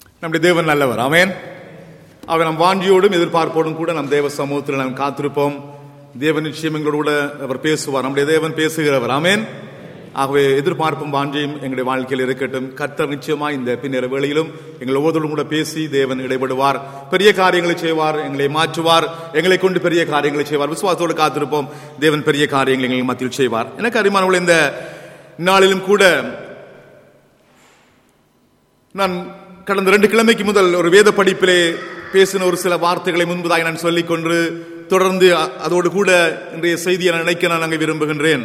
நம்முடைய தேவன் நல்லவர் ஆமென் அவர் நம் வாஞ்சியோடும் எதிர்பார்ப்போடும் கூட நம் தேவ சமூகத்தில் நாம் காத்திருப்போம் தேவன் நிச்சயம் எங்களோடு கூட அவர் பேசுவார் நம்முடைய தேவன் பேசுகிறவர் ஆமென் ஆகவே எதிர்பார்ப்பும் வாஞ்சியும் எங்களுடைய வாழ்க்கையில் இருக்கட்டும் கர்த்தர் நிச்சயமா இந்த பின்னர் வேளையிலும் எங்கள் ஒவ்வொருவரும் கூட பேசி தேவன் இடைபடுவார் பெரிய காரியங்களை செய்வார் எங்களை மாற்றுவார் எங்களை கொண்டு பெரிய காரியங்களை செய்வார் விசுவாசத்தோடு காத்திருப்போம் தேவன் பெரிய காரியங்களை எங்கள் மத்தியில் செய்வார் எனக்கு அருமானவர்கள் இந்த நாளிலும் கூட நான் கடந்த ரெண்டு கிழமைக்கு முதல் ஒரு வேத படிப்பிலே பேசின ஒரு சில வார்த்தைகளை முன்பதாய் நான் சொல்லிக் கொண்டு தொடர்ந்து அ- அதோடு கூட இன்றைய செய்தியை நான் நினைக்க நான் அங்கே விரும்புகின்றேன்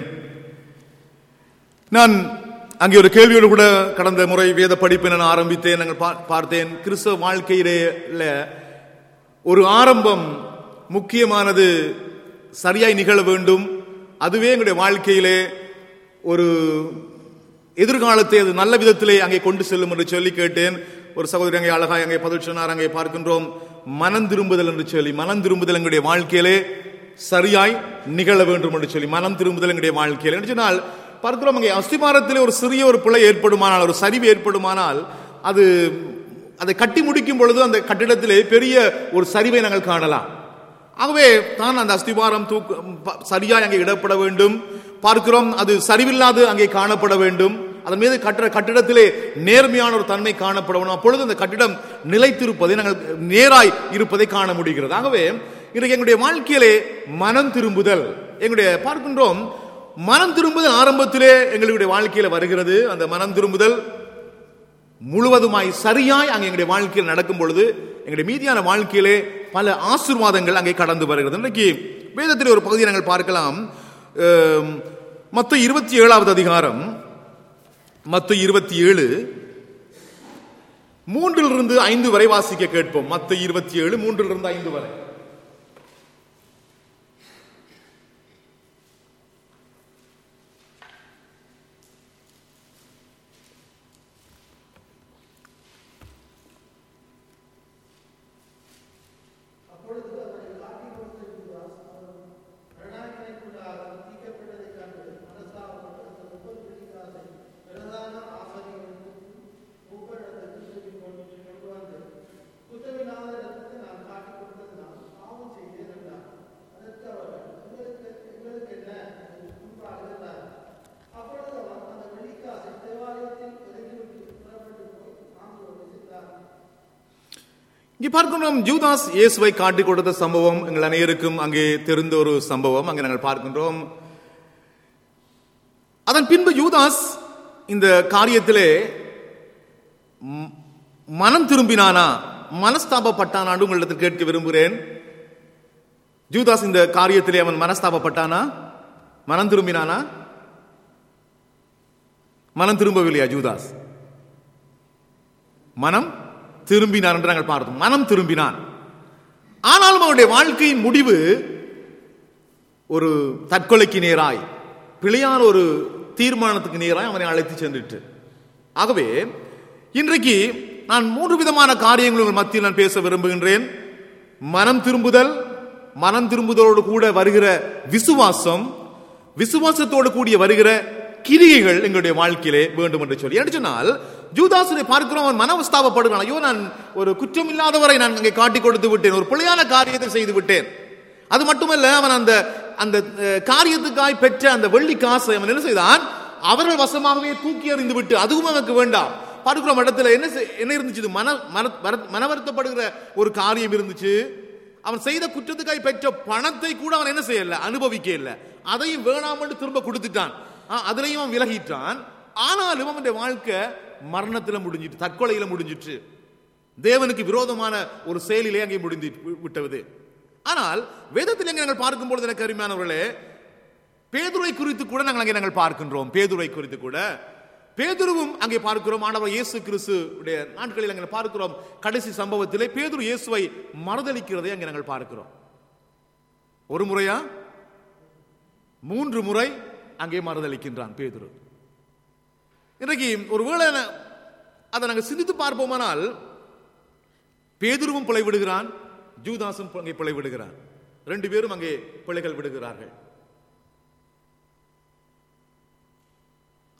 நான் அங்கே ஒரு கேள்வியோடு கூட கடந்த முறை வேத படிப்பை நான் ஆரம்பித்தேன் நாங்கள் பா- பார்த்தேன் கிறிஸ்தவ வாழ்க்கையிலே உள்ள ஒரு ஆரம்பம் முக்கியமானது சரியாய் நிகழ வேண்டும் அதுவே எங்களுடைய வாழ்க்கையிலே ஒரு எதிர்காலத்தை அது நல்ல விதத்திலே அங்கே கொண்டு செல்லும் என்று சொல்லி கேட்டேன் ஒரு சகோதரி அங்கே அழகாய் அங்கே பதில் சொன்னார் அங்கே பார்க்கின்றோம் மனம் திரும்புதல் என்று சொல்லி மனம் திரும்புதல் எங்களுடைய வாழ்க்கையிலே சரியாய் நிகழ வேண்டும் என்று சொல்லி மனம் திரும்புதல் எங்களுடைய வாழ்க்கையில் என்று சொன்னால் பார்க்கிறோம் அங்கே அஸ்திமாரத்திலே ஒரு சிறிய ஒரு பிழை ஏற்படுமானால் ஒரு சரிவு ஏற்படுமானால் அது அதை கட்டி முடிக்கும் பொழுது அந்த கட்டிடத்திலே பெரிய ஒரு சரிவை நாங்கள் காணலாம் ஆகவே தான் அந்த அஸ்திவாரம் தூக்கு ப- சரியாய் அங்கே இடப்பட வேண்டும் பார்க்கிறோம் அது சரிவில்லாது அங்கே காணப்பட வேண்டும் அதன் மீது கட்டிட கட்டிடத்திலே நேர்மையான ஒரு தன்மை காணப்பட வேண்டும் அப்பொழுது அந்த கட்டிடம் நிலைத்திருப்பதை நாங்கள் நேராய் இருப்பதை காண முடிகிறது ஆகவே இன்றைக்கு எங்களுடைய வாழ்க்கையிலே மனம் திரும்புதல் எங்களுடைய பார்க்கின்றோம் மனம் திரும்புதல் ஆரம்பத்திலே எங்களுடைய வாழ்க்கையில வருகிறது அந்த மனம் திரும்புதல் முழுவதுமாய் சரியாய் அங்கே எங்களுடைய வாழ்க்கையில் நடக்கும் பொழுது எங்களுடைய மீதியான வாழ்க்கையிலே பல ஆசீர்வாதங்கள் அங்கே கடந்து வருகிறது இன்றைக்கு வேதத்தில் ஒரு பகுதியை நாங்கள் பார்க்கலாம் மொத்த இருபத்தி ஏழாவது அதிகாரம் மத்த இருபத்தி ஏழு மூன்றிலிருந்து ஐந்து வரை வாசிக்க கேட்போம் மத்த இருபத்தி ஏழு மூன்றிலிருந்து ஐந்து வரை இங்கே பார்க்கின்றோம் ஜூதாஸ் இயேசுவை காட்டிக் கொடுத்த சம்பவம் எங்கள் அனைவருக்கும் அங்கே தெரிந்த ஒரு சம்பவம் அங்கே நாங்கள் பார்க்கின்றோம் அதன் பின்பு யூதாஸ் இந்த காரியத்திலே ம், மனம் திரும்பினானா மனஸ்தாபப்பட்டானான்னு உங்களிடத்தில் கேட்க விரும்புகிறேன் ஜூதாஸ் இந்த காரியத்திலே அவன் மனஸ்தாபப்பட்டானா மனம் திரும்பினானா மனம் திரும்பவில்லையா ஜூதாஸ் மனம் திரும்பினான் என்று நாங்கள் பார்த்தோம் மனம் திரும்பினான் ஆனாலும் அவனுடைய வாழ்க்கையின் முடிவு ஒரு தற்கொலைக்கு நேராய் பிழையான ஒரு தீர்மானத்துக்கு நேராய் அவனை அழைத்து சென்றுட்டு ஆகவே இன்றைக்கு நான் மூன்று விதமான காரியங்கள் உங்கள் மத்தியில் நான் பேச விரும்புகின்றேன் மனம் திரும்புதல் மனம் திரும்புதலோடு கூட வருகிற விசுவாசம் விசுவாசத்தோடு கூடிய வருகிற கிரியைகள் எங்களுடைய வாழ்க்கையிலே வேண்டும் என்று சொல்லி என்று சொன்னால் ஜூதாசனை பார்க்கிறோம் அவன் மனவஸ்தாபப்படுகிறான் ஐயோ நான் ஒரு குற்றம் இல்லாதவரை நான் அங்கே காட்டிக் கொடுத்து விட்டேன் ஒரு பிழையான காரியத்தை செய்து விட்டேன் அது மட்டுமல்ல அவன் அந்த அந்த அஹ், காரியத்துக்காய் பெற்ற அந்த வெள்ளி காசை அவன் என்ன செய்தான் அவர்கள் வசமாகவே தூக்கி எறிந்து விட்டு அதுவும் அவனுக்கு வேண்டாம் பார்க்கிறோம் இடத்துல என்ன செய்- என்ன இருந்துச்சு இது மன மன வர- மனவருத்தப்படுகிற ஒரு காரியம் இருந்துச்சு அவன் செய்த குற்றத்துக்காய் பெற்ற பணத்தை கூட அவன் என்ன செய்யல அனுபவிக்க இல்ல அதையும் வேணாமல் திரும்ப கொடுத்துட்டான் ஆ, அதுலயும் அவன் விலகிட்டான் ஆனாலும் அவனுடைய வாழ்க்கை மரணத்துல முடிஞ்சிட்டு தற்கொலையில முடிஞ்சிட்டு தேவனுக்கு விரோதமான ஒரு செயலிலே அங்கே முடிந்து விட்டது ஆனால் வேதத்தில் எங்க நாங்கள் பார்க்கும்பொழுது எனக்கு அருமையானவர்களே பேதுரை குறித்து கூட நாங்கள் அங்கே நாங்கள் பார்க்கின்றோம் பேதுரை குறித்து கூட பேதுருவும் அங்கே பார்க்கிறோம் ஆண்டவர் இயேசு கிறிஸ்து உடைய நாட்களில் அங்கே பார்க்கிறோம் கடைசி சம்பவத்திலே பேதுரு இயேசுவை மறுதளிக்கிறதை அங்கே நாங்கள் பார்க்கிறோம் ஒரு முறையா மூன்று முறை அங்கே மறுதளிக்கின்றான் பேதுரு இன்றைக்கு ஒருவேளை ந- அதை நாங்கள் சிந்தித்து பார்ப்போமானால் பேதுருவும் பிழை விடுகிறான் ஜூதாசும் அங்கே பிழை விடுகிறான் ரெண்டு பேரும் அங்கே பிழைகள் விடுகிறார்கள்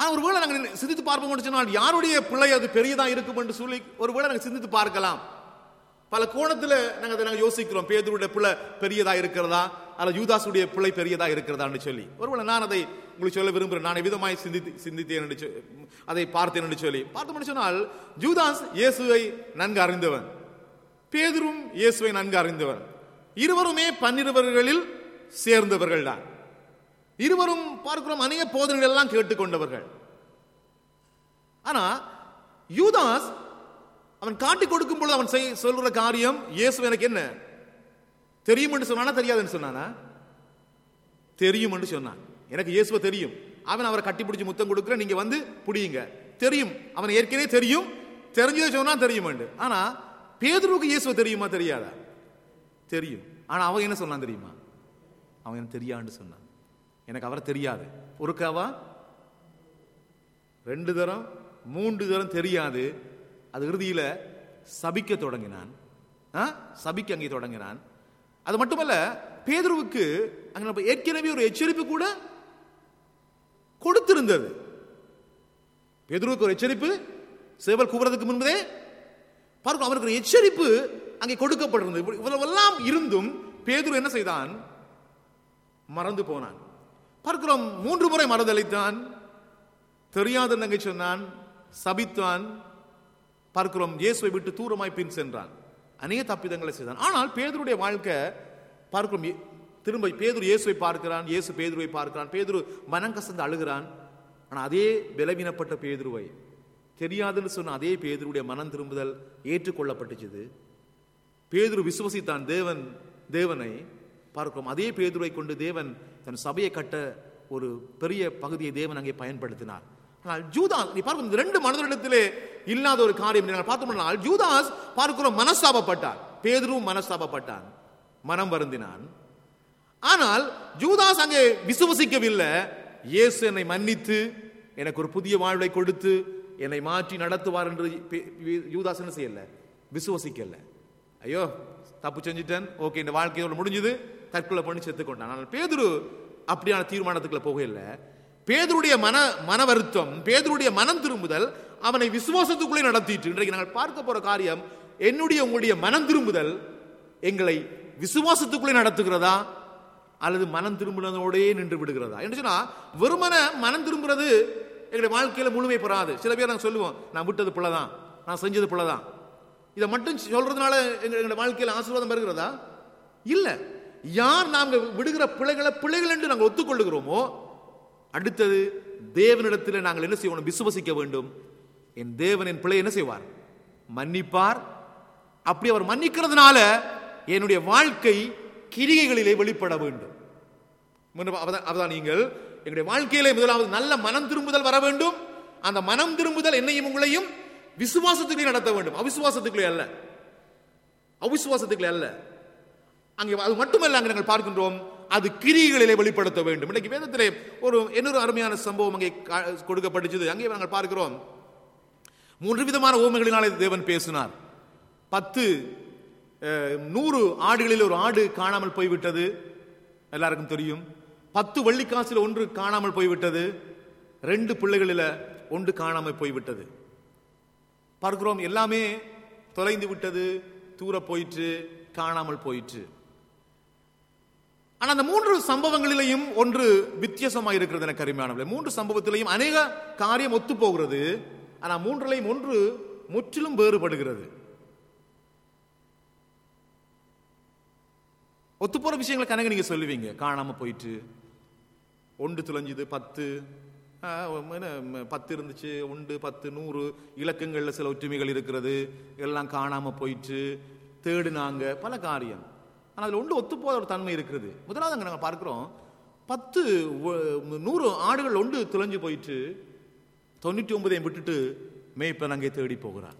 ஆனா ஒருவேளை நாங்கள் சிந்தித்து பார்ப்போம் சொன்னால் யாருடைய பிள்ளை அது பெரியதா இருக்கும் என்று சொல்லி ஒருவேளை நாங்கள் சிந்தித்து பார்க்கலாம் பல கோணத்துல நாங்க அதை நாங்க யோசிக்கிறோம் பேதுருடைய பிள்ளை பெரியதா இருக்கிறதா அல்ல யூதாசுடைய பிள்ளை பெரியதா இருக்கிறதான்னு சொல்லி ஒருவேளை நான் அதை உங்களுக்கு சொல்ல விரும்புகிறேன் நான் விதமாய் சிந்தித்து சிந்தித்தேன் என்று சொ- அதை பார்த்தேன் என்று சொல்லி பார்த்தோம் சொன்னால் ஜூதாஸ் இயேசுவை நன்கு அறிந்தவன் பேதுரும் இயேசுவை நன்கு அறிந்தவன் இருவருமே பன்னிருவர்களில் சேர்ந்தவர்கள் தான் இருவரும் பார்க்கிறோம் அநேக போதனைகள் எல்லாம் கேட்டுக்கொண்டவர்கள் ஆனா யூதாஸ் அவன் காட்டி கொடுக்கும் பொழுது அவன் செய்- சொல்ற காரியம் இயேசு எனக்கு என்ன தெரியும் என்று சொன்னானா தெரியாதுன்னு சொன்னானா தெரியும் என்று சொன்னான் எனக்கு இயேசுவை தெரியும் அவன் அவரை கட்டி பிடிச்சு முத்தம் கொடுக்குற நீங்க வந்து புடியுங்க தெரியும் அவன் ஏற்கனவே தெரியும் தெரிஞ்சதை சொன்னா தெரியும் ஆனா பேதுருவுக்கு இயேசுவை தெரியுமா தெரியாதா தெரியும் ஆனா அவன் என்ன சொன்னான் தெரியுமா அவன் எனக்கு தெரியான்னு சொன்னான் எனக்கு அவரை தெரியாது ஒருக்காவா ரெண்டு தரம் மூன்று தரம் தெரியாது அது இறுதியில சபிக்க தொடங்கினான் ஆ? சபிக்க அங்கே தொடங்கினான் அது மட்டுமல்ல பேதுருவுக்கு அங்க நம்ம ஏற்கனவே ஒரு எச்சரிப்பு கூட கொடுத்திருந்தது பேதுருவுக்கு ஒரு எச்சரிப்பு சேவல் கூவுறதுக்கு முன்பதே பார்க்கும் அவருக்கு ஒரு எச்சரிப்பு அங்கே கொடுக்கப்பட்டிருந்தது இப்படி இவ்வளவெல்லாம் இருந்தும் பேதுரு என்ன செய்தான் மறந்து போனான் பார்க்கிறோம் மூன்று முறை மறதளித்தான் தெரியாத நங்கை சொன்னான் சபித்தான் பார்க்கிறோம் இயேசுவை விட்டு தூரமாய் பின் சென்றான் அநேக தப்பிதங்களை செய்தான் ஆனால் பேதுருடைய வாழ்க்கை பார்க்கிறோம் ஏ- திரும்ப பேதுரு இயேசுவை பார்க்கிறான் இயேசு பேதுருவை பார்க்கிறான் பேதுரு மனம் கசந்து அழுகிறான் ஆனால் அதே பலவீனப்பட்ட பேதுருவை தெரியாதுன்னு சொன்ன அதே பேதுருடைய மனம் திரும்புதல் ஏற்றுக்கொள்ளப்பட்டுச்சுது பேதுரு விசுவசித்தான் தேவன் தேவனை பார்க்கிறோம் அதே பேதுருவை கொண்டு தேவன் தன் சபையை கட்ட ஒரு பெரிய பகுதியை தேவன் அங்கே பயன்படுத்தினார் ஆனால் ஜூதாஸ் நீ பார்க்கும் இந்த ரெண்டு மனிதரிடத்திலே இல்லாத ஒரு காரியம் நீங்கள் பார்த்தோம்னால் ஜூதாஸ் பார்க்கிறோம் மனஸ்தாபப்பட்டான் பேதுருவும் மனஸ்தாபப்பட்டான் மனம் வருந்தினான் ஆனால் ஜூதாஸ் அங்கே விசுவசிக்கவில்லை இயேசு என்னை மன்னித்து எனக்கு ஒரு புதிய வாழ்வை கொடுத்து என்னை மாற்றி நடத்துவார் என்று பே- யூதாஸ் என்ன செய்யல விசுவசிக்கல ஐயோ தப்பு செஞ்சிட்டேன் ஓகே இந்த வாழ்க்கையோட முடிஞ்சது தற்கொலை பண்ணி செத்து கொண்டான் ஆனால் பேதுரு அப்படியான தீர்மானத்துக்குள்ள போகல பேதுருடைய மன மன வருத்தம் பேதுருடைய மனம் திரும்புதல் அவனை விசுவாசத்துக்குள்ளே நடத்திட்டு இன்றைக்கு நாங்கள் பார்க்க போற காரியம் என்னுடைய உங்களுடைய மனம் திரும்புதல் எங்களை விசுவாசத்துக்குள்ளே நடத்துகிறதா அல்லது மனம் திரும்புனதோடே நின்று விடுகிறதா என்று சொன்னா வெறுமன மனம் திரும்புறது எங்களுடைய வாழ்க்கையில முழுமை பெறாது சில பேர் நாங்க சொல்லுவோம் நான் விட்டது பிள்ளைதான் நான் செஞ்சது பிள்ளைதான் இதை மட்டும் சொல்றதுனால எங்க எங்களுடைய வாழ்க்கையில ஆசீர்வாதம் பெறுகிறதா இல்ல யார் நாங்க விடுகிற பிள்ளைகளை பிள்ளைகள் என்று நாங்கள் ஒத்துக்கொள்ளுகிறோமோ அடுத்தது தேவனிடத்தில் நாங்கள் என்ன செய்யணும் விசுவசிக்க வேண்டும் என் தேவன் என் பிள்ளை என்ன செய்வார் மன்னிப்பார் அப்படி அவர் மன்னிக்கிறதுனால என்னுடைய வாழ்க்கை கிரிகைகளிலே வெளிப்பட வேண்டும் முன்ன- அவதான் அவதான் நீங்கள் எங்களுடைய வாழ்க்கையிலே முதலாவது நல்ல மனம் திரும்புதல் வர வேண்டும் அந்த மனம் திரும்புதல் என்னையும் உங்களையும் விசுவாசத்துக்குள்ளே நடத்த வேண்டும் அவிசுவாசத்துக்குள்ளே அல்ல அவிசுவாசத்துக்குள்ளே அல்ல அங்கே அது மட்டுமல்ல அங்கே நாங்கள் பார்க்கின்றோம் அது கிரிகளிலே வெளிப்படுத்த வேண்டும் இன்னைக்கு வேதத்திலே ஒரு இன்னொரு அருமையான சம்பவம் அங்கே கா- கொடுக்கப்பட்டுச்சது அங்கே நாங்கள் பார்க்கிறோம் மூன்று விதமான ஓமைகளினாலே தேவன் பேசினார் பத்து அஹ், நூறு ஆடுகளில் ஒரு ஆடு காணாமல் போய்விட்டது எல்லாருக்கும் தெரியும் பத்து வெள்ளிக்காசில் ஒன்று காணாமல் போய்விட்டது ரெண்டு பிள்ளைகளில் ஒன்று காணாமல் போய்விட்டது பார்க்கிறோம் எல்லாமே தொலைந்து விட்டது தூர போயிற்று காணாமல் போயிற்று ஆனா அந்த மூன்று சம்பவங்களிலேயும் ஒன்று வித்தியாசமாக இருக்கிறது எனக்கு அருமையானவர்களே மூன்று சம்பவத்திலையும் அநேக காரியம் ஒத்து போகிறது ஆனா மூன்றிலையும் ஒன்று முற்றிலும் வேறுபடுகிறது ஒத்து போற விஷயங்களை கணக்கு நீங்க சொல்லுவீங்க காணாம போயிட்டு ஒன்று துளைஞ்சுது பத்து ஆ, என்ன, ம, பத்து இருந்துச்சு ஒன்று பத்து நூறு இலக்கங்கள்ல சில ஒற்றுமைகள் இருக்கிறது எல்லாம் காணாம போயிட்டு தேடுனாங்க பல காரியம் ஆனால் அதில் ஒன்று ஒத்து போகிற ஒரு தன்மை இருக்கிறது முதலாவது அங்கே நாங்கள் பார்க்கிறோம் பத்து ஒ- நூறு ஆடுகள் ஒன்று துளைஞ்சு போயிட்டு தொண்ணூற்றி ஒன்பதையும் விட்டுட்டு மேய்ப்பன் அங்கே தேடி போகிறான்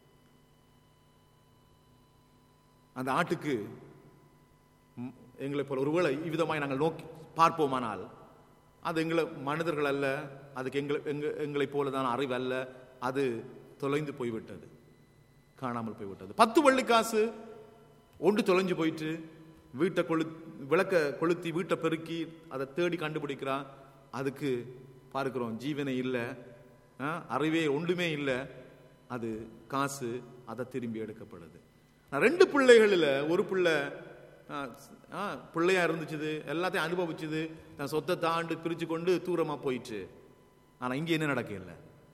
அந்த ஆட்டுக்கு ம், எங்களை போல ஒருவேளை இவ்விதமாய் நாங்கள் நோக்கி பார்ப்போமானால் அது எங்களை மனிதர்கள் அல்ல அதுக்கு எங்களை எங்க எங்களைப் போலதான் அறிவு அல்ல அது தொலைந்து போய்விட்டது காணாமல் போய்விட்டது பத்து வெள்ளிக்காசு ஒன்று தொலைஞ்சு போயிட்டு வீட்டை கொளு விளக்க கொளுத்தி வீட்டை பெருக்கி அதை தேடி கண்டுபிடிக்கிறான் அதுக்கு பார்க்கிறோம் ஜீவனை இல்லை அறிவே ஒன்றுமே இல்லை அது காசு அதை திரும்பி எடுக்கப்படுது நான் ரெண்டு பிள்ளைகளில் ஒரு பிள்ளை ஆ, ஆ, பிள்ளையா இருந்துச்சுது எல்லாத்தையும் அனுபவிச்சுது தன் சொத்தை தாண்டு பிரிச்சு கொண்டு தூரமா போயிட்டு ஆனா இங்க என்ன நடக்கல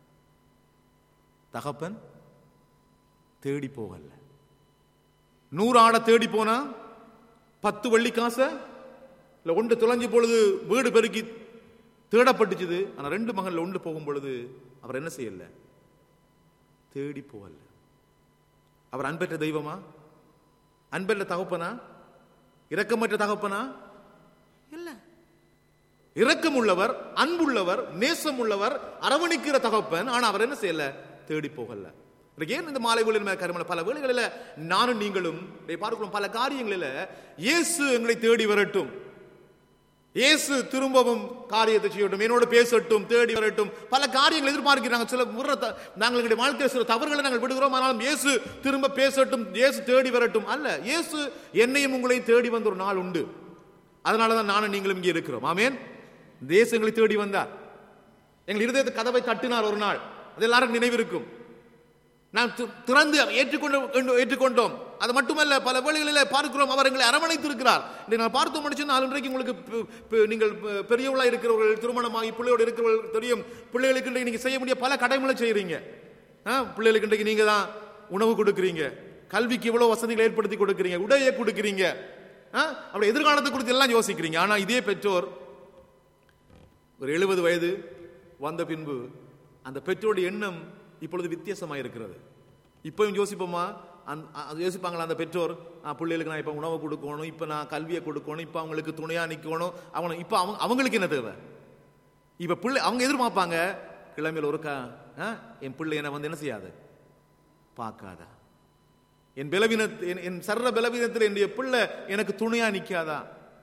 தகப்பன் தேடி போகல நூறு ஆடை தேடி போனா பத்து வெள்ளி காசை இல்ல ஒன்று தொலைஞ்சு பொழுது வீடு பெருக்கி தேடப்பட்டுச்சுது ஆனா ரெண்டு மகன்ல ஒன்று போகும் பொழுது அவர் என்ன செய்யல தேடி போகல அவர் அன்பற்ற தெய்வமா அன்பற்ற தகப்பனா இரக்கமற்ற தகப்பனா இல்ல இரக்கம் உள்ளவர் அன்புள்ளவர் நேசம் உள்ளவர் அரவணைக்கிற தகப்பன் ஆனா அவர் என்ன செய்யல தேடி போகல இன்றைக்கு ஏன் இந்த மாலை வேளையில் கருமல பல வேளைகளில் நானும் நீங்களும் இதை பார்க்கிறோம் பல காரியங்களில் இயேசு எங்களை தேடி வரட்டும் இயேசு திரும்பவும் காரியத்தை செய்யட்டும் என்னோடு பேசட்டும் தேடி வரட்டும் பல காரியங்கள் எதிர்பார்க்கிறாங்க சில முறை த- நாங்கள் எங்களுடைய வாழ்க்கையில் சில தவறுகளை நாங்கள் விடுகிறோம் ஆனாலும் இயேசு திரும்ப பேசட்டும் இயேசு தேடி வரட்டும் அல்ல இயேசு என்னையும் உங்களையும் தேடி வந்த ஒரு நாள் உண்டு அதனால தான் நானும் நீங்களும் இங்கே இருக்கிறோம் ஆமென் தேசங்களை தேடி வந்தார் எங்கள் இருதயத்தை கதவை தட்டினார் ஒரு நாள் அது எல்லாரும் நினைவிருக்கும் நாம் தி- திறந்து ஏற்றுக்கொண்டு கொண்டு- ஏற்றுக்கொண்டோம் அது மட்டுமல்ல பல வேளைகளில் பார்க்கிறோம் அவர் எங்களை அரவணைத்திருக்கிறார் இன்றைக்கு நான் பார்த்து முடிச்சு நாலு இன்றைக்கு உங்களுக்கு பெ- பெ- நீங்கள் பெ- பெரியவர்களாக இருக்கிறவர்கள் திருமணமாகி பிள்ளையோடு இருக்கிறவர்கள் தெரியும் பிள்ளைகளுக்கு இன்றைக்கு நீங்க செய்ய வேண்டிய பல கடமைகளை செய்றீங்க ஆ, பிள்ளைகளுக்கு இன்றைக்கு நீங்க தான் உணவு கொடுக்குறீங்க கல்விக்கு இவ்வளவு வசதிகளை ஏற்படுத்தி கொடுக்குறீங்க உடையை கொடுக்குறீங்க ஆ, அப்படி எதிர்காலத்தை குறித்து எல்லாம் யோசிக்கிறீங்க ஆனா இதே பெற்றோர் ஒரு எழுபது வயது வந்த பின்பு அந்த பெற்றோருடைய எண்ணம் இப்பொழுது வித்தியாசமாக இருக்கிறது இப்பவும் யோசிப்போமா அந்த அது யோசிப்பாங்களா அந்த பெற்றோர் ஆ, பிள்ளைகளுக்கு நான் இப்போ உணவு கொடுக்கணும் இப்போ நான் கல்வியை கொடுக்கணும் இப்போ அவங்களுக்கு துணையாக நிற்கணும் அவங்க இப்போ அவங்க அவங்களுக்கு என்ன தேவை இப்போ பிள்ளை அவங்க எதிர்பார்ப்பாங்க கிழமையில் ஒருக்கா ஆ, என் பிள்ளை என்னை வந்து என்ன செய்யாது பார்க்காதா என் பலவீன என் என் சர்ற பலவீனத்தில் என்னுடைய பிள்ளை எனக்கு துணையா நிற்காதா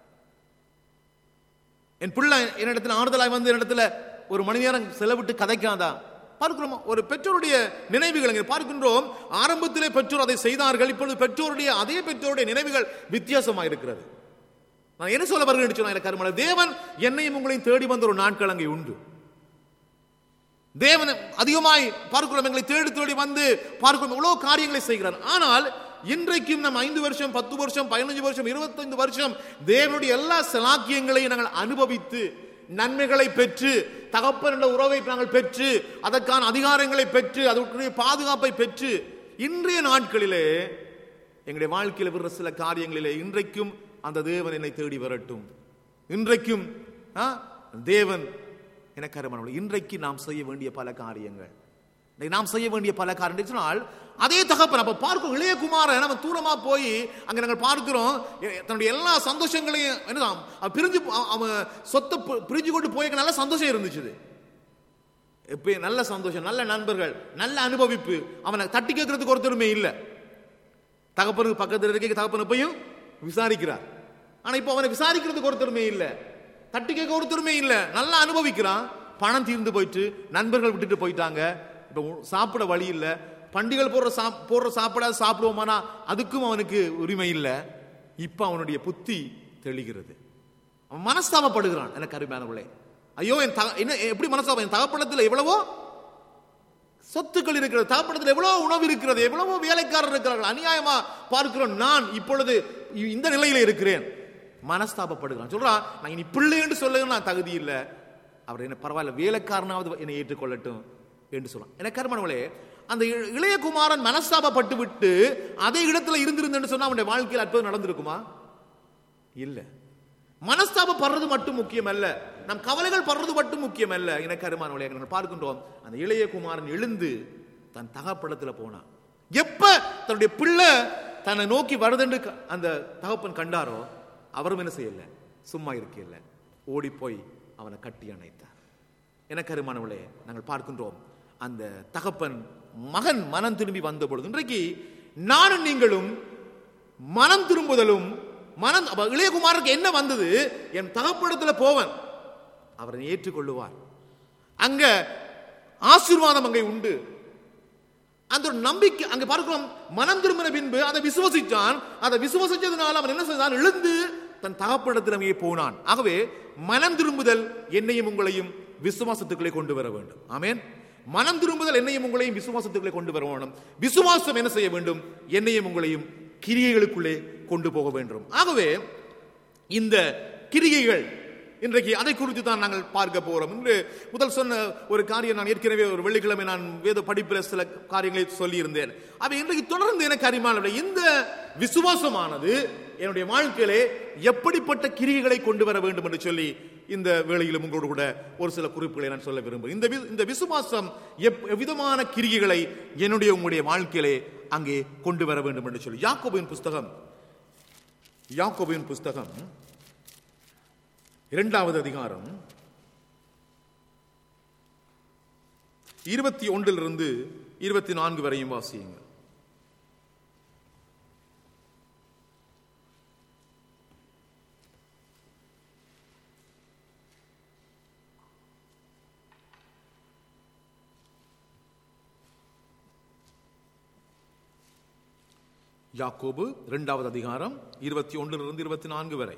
என் பிள்ளை என்னிடத்துல ஆறுதலாய் வந்து என்னிடத்துல ஒரு மணி நேரம் செலவிட்டு கதைக்காதா பார்க்கிறோம் ஒரு பெற்றோருடைய நினைவுகள் இங்கே பார்க்கின்றோம் ஆரம்பத்திலே பெற்றோர் அதை செய்தார்கள் இப்பொழுது பெற்றோருடைய அதே பெற்றோருடைய நினைவுகள் வித்தியாசமாக இருக்கிறது நான் என்ன சொல்ல வருகிறேன் சொன்னா எனக்கு அருமலை தேவன் என்னையும் உங்களையும் தேடி வந்த ஒரு நாட்கள் அங்கே உண்டு தேவன் அதிகமாய் பார்க்கிறோம் எங்களை தேடி தேடி வந்து பார்க்கிறோம் எவ்வளவு காரியங்களை செய்கிறார் ஆனால் இன்றைக்கும் நம்ம ஐந்து வருஷம் பத்து வருஷம் பதினஞ்சு வருஷம் இருபத்தைந்து வருஷம் தேவனுடைய எல்லா சலாக்கியங்களையும் நாங்கள் அனுபவித்து நன்மைகளை பெற்று தகப்பன் என்ற உறவை நாங்கள் பெற்று அதற்கான அதிகாரங்களை பெற்று அதற்குரிய பாதுகாப்பை பெற்று இன்றைய நாட்களிலே எங்களுடைய வாழ்க்கையில் விடுற சில காரியங்களிலே இன்றைக்கும் அந்த தேவன் என்னை தேடி வரட்டும் இன்றைக்கும் ஆ, தேவன் எனக்கு அருமானவர்களே, இன்றைக்கு நாம் செய்ய வேண்டிய பல காரியங்கள் இன்னைக்கு நாம் செய்ய வேண்டிய பல காரியங்கள் சொன்னால் அதே தகப்பன் அப்ப பார்க்கிறோம் இளைய குமாரன் நம்ம தூரமா போய் அங்க நாங்கள் பார்க்கிறோம் எ- தன்னுடைய எல்லா சந்தோஷங்களையும் என்ன அவன் பிரிஞ்சு அவன் அவன் சொத்தை பி- பிரிஞ்சு கொண்டு போய் நல்ல சந்தோஷம் இருந்துச்சு எப்ப நல்ல சந்தோஷம் நல்ல நண்பர்கள் நல்ல அனுபவிப்பு அவனை தட்டி கேட்கறதுக்கு ஒருத்தருமே இல்லை தகப்பனுக்கு பக்கத்தில் இருக்க தகப்பனை போயும் விசாரிக்கிறார் ஆனா இப்போ அவனை விசாரிக்கிறதுக்கு ஒருத்தருமே இல்லை தட்டி கேட்க ஒருத்தருமே இல்லை நல்லா அனுபவிக்கிறான் பணம் தீர்ந்து போயிட்டு நண்பர்கள் விட்டுட்டு போயிட்டாங்க இப்போ உ- சாப்பிட வழி இல்லை பண்டிகள் போடுற சாப் போடுற சாப்பிடாத சாப்பிடுவோமானா அதுக்கும் அவனுக்கு உரிமை இல்லை இப்போ அவனுடைய புத்தி தெளிகிறது அவன் மனஸ்தாபப்படுகிறான் எனக்கு அருமையானவளே ஐயோ என் தக என்ன எப்படி மனஸ்தாபம் என் தகப்படத்தில் எவ்வளவோ சொத்துக்கள் இருக்கிறது தகப்படத்தில் எவ்வளவு உணவு இருக்கிறது எவ்வளவோ வேலைக்காரர் இருக்கிறார்கள் அநியாயமா பார்க்கிறோம் நான் இப்பொழுது இ- இந்த நிலையில இருக்கிறேன் மனஸ்தாபப்படுகிறான் சொல்றான் நான் இனி பிள்ளை என்று சொல்ல நான் தகுதி இல்லை அவர் என்ன பரவாயில்ல வேலைக்காரனாவது என்னை ஏற்றுக்கொள்ளட்டும் என்று சொல்லலாம் எனக்கு கருமணவளே அந்த இ- இளையகுமாரன் மனஸ்தாபப்பட்டு விட்டு அதே இடத்துல இருந்திருந்தேன்னு சொன்னா அவனுடைய வாழ்க்கையில் அற்புதம் நடந்திருக்குமா இல்லை மனஸ்தாபப்படுறது மட்டும் முக்கியம் அல்ல நம் கவலைகள் படுறது மட்டும் முக்கியம் அல்ல எனக்கு அருமானவளே நாங்கள் பார்க்கின்றோம் அந்த இளைய குமாரன் எழுந்து தன் தகப்படத்தில் போனான் எப்ப தன்னுடைய பிள்ளை தன்னை நோக்கி வருதுன்னு க- அந்த தகப்பன் கண்டாரோ அவரும் என்ன செய்யல சும்மா இருக்கல ஓடி போய் அவனை கட்டி அணைத்தார் எனக்கு அருமானவளே நாங்கள் பார்க்கின்றோம் அந்த தகப்பன் மகன் மனம் திரும்பி வந்த பொழுது இன்றைக்கு நானும் நீங்களும் மனம் திரும்புதலும் மனம் அப்ப இளையகுமாருக்கு என்ன வந்தது என் தகப்படத்துல போவன் அவரை ஏற்றுக்கொள்ளுவார் அங்க ஆசீர்வாதம் அங்கே உண்டு அந்த ஒரு நம்பிக்கை அங்க பார்க்கிறோம் மனம் திரும்பின பின்பு அதை விசுவசிச்சான் அதை விசுவசிச்சதுனால அவன் என்ன செய்தான் எழுந்து தன் தகப்படத்தில் அங்கே போனான் ஆகவே மனம் திரும்புதல் என்னையும் உங்களையும் விசுவாசத்துக்குள்ளே கொண்டு வர வேண்டும் ஆமென் மனம் திரும்புதல் என்னையும் உங்களையும் விசுவாசத்துக்குள்ளே கொண்டு வர வேண்டும் விசுவாசம் என்ன செய்ய வேண்டும் என்னையும் உங்களையும் கிரியைகளுக்குள்ளே கொண்டு போக வேண்டும் ஆகவே இந்த கிரியைகள் இன்றைக்கு அதை குறித்து தான் நாங்கள் பார்க்க போறோம் இன்று முதல் சொன்ன ஒரு காரியம் நான் ஏற்கனவே ஒரு வெள்ளிக்கிழமை நான் வேத படிப்பில் சில காரியங்களை சொல்லியிருந்தேன் அவை இன்றைக்கு தொடர்ந்து எனக்கு அறிமான இந்த விசுவாசமானது என்னுடைய வாழ்க்கையிலே எப்படிப்பட்ட கிரியைகளை கொண்டு வர வேண்டும் என்று சொல்லி இந்த வேளையிலும் உங்களோடு கூட ஒரு சில குறிப்புகளை நான் சொல்ல விரும்புகிறேன் இந்த வி- இந்த விசுவாசம் எப்- எவ்விதமான கிரியைகளை என்னுடைய உங்களுடைய வாழ்க்கையிலே அங்கே கொண்டு வர வேண்டும் என்று சொல்லி யாக்கோபின் புஸ்தகம் யாக்கோபின் புஸ்தகம் இரண்டாவது அதிகாரம் இருபத்தி ஒன்றிலிருந்து இருபத்தி நான்கு வரையும் வாசியுங்கள் யாக்கோபு இரண்டாவது அதிகாரம் இருபத்தி ஒன்றிலிருந்து இருபத்தி நான்கு வரை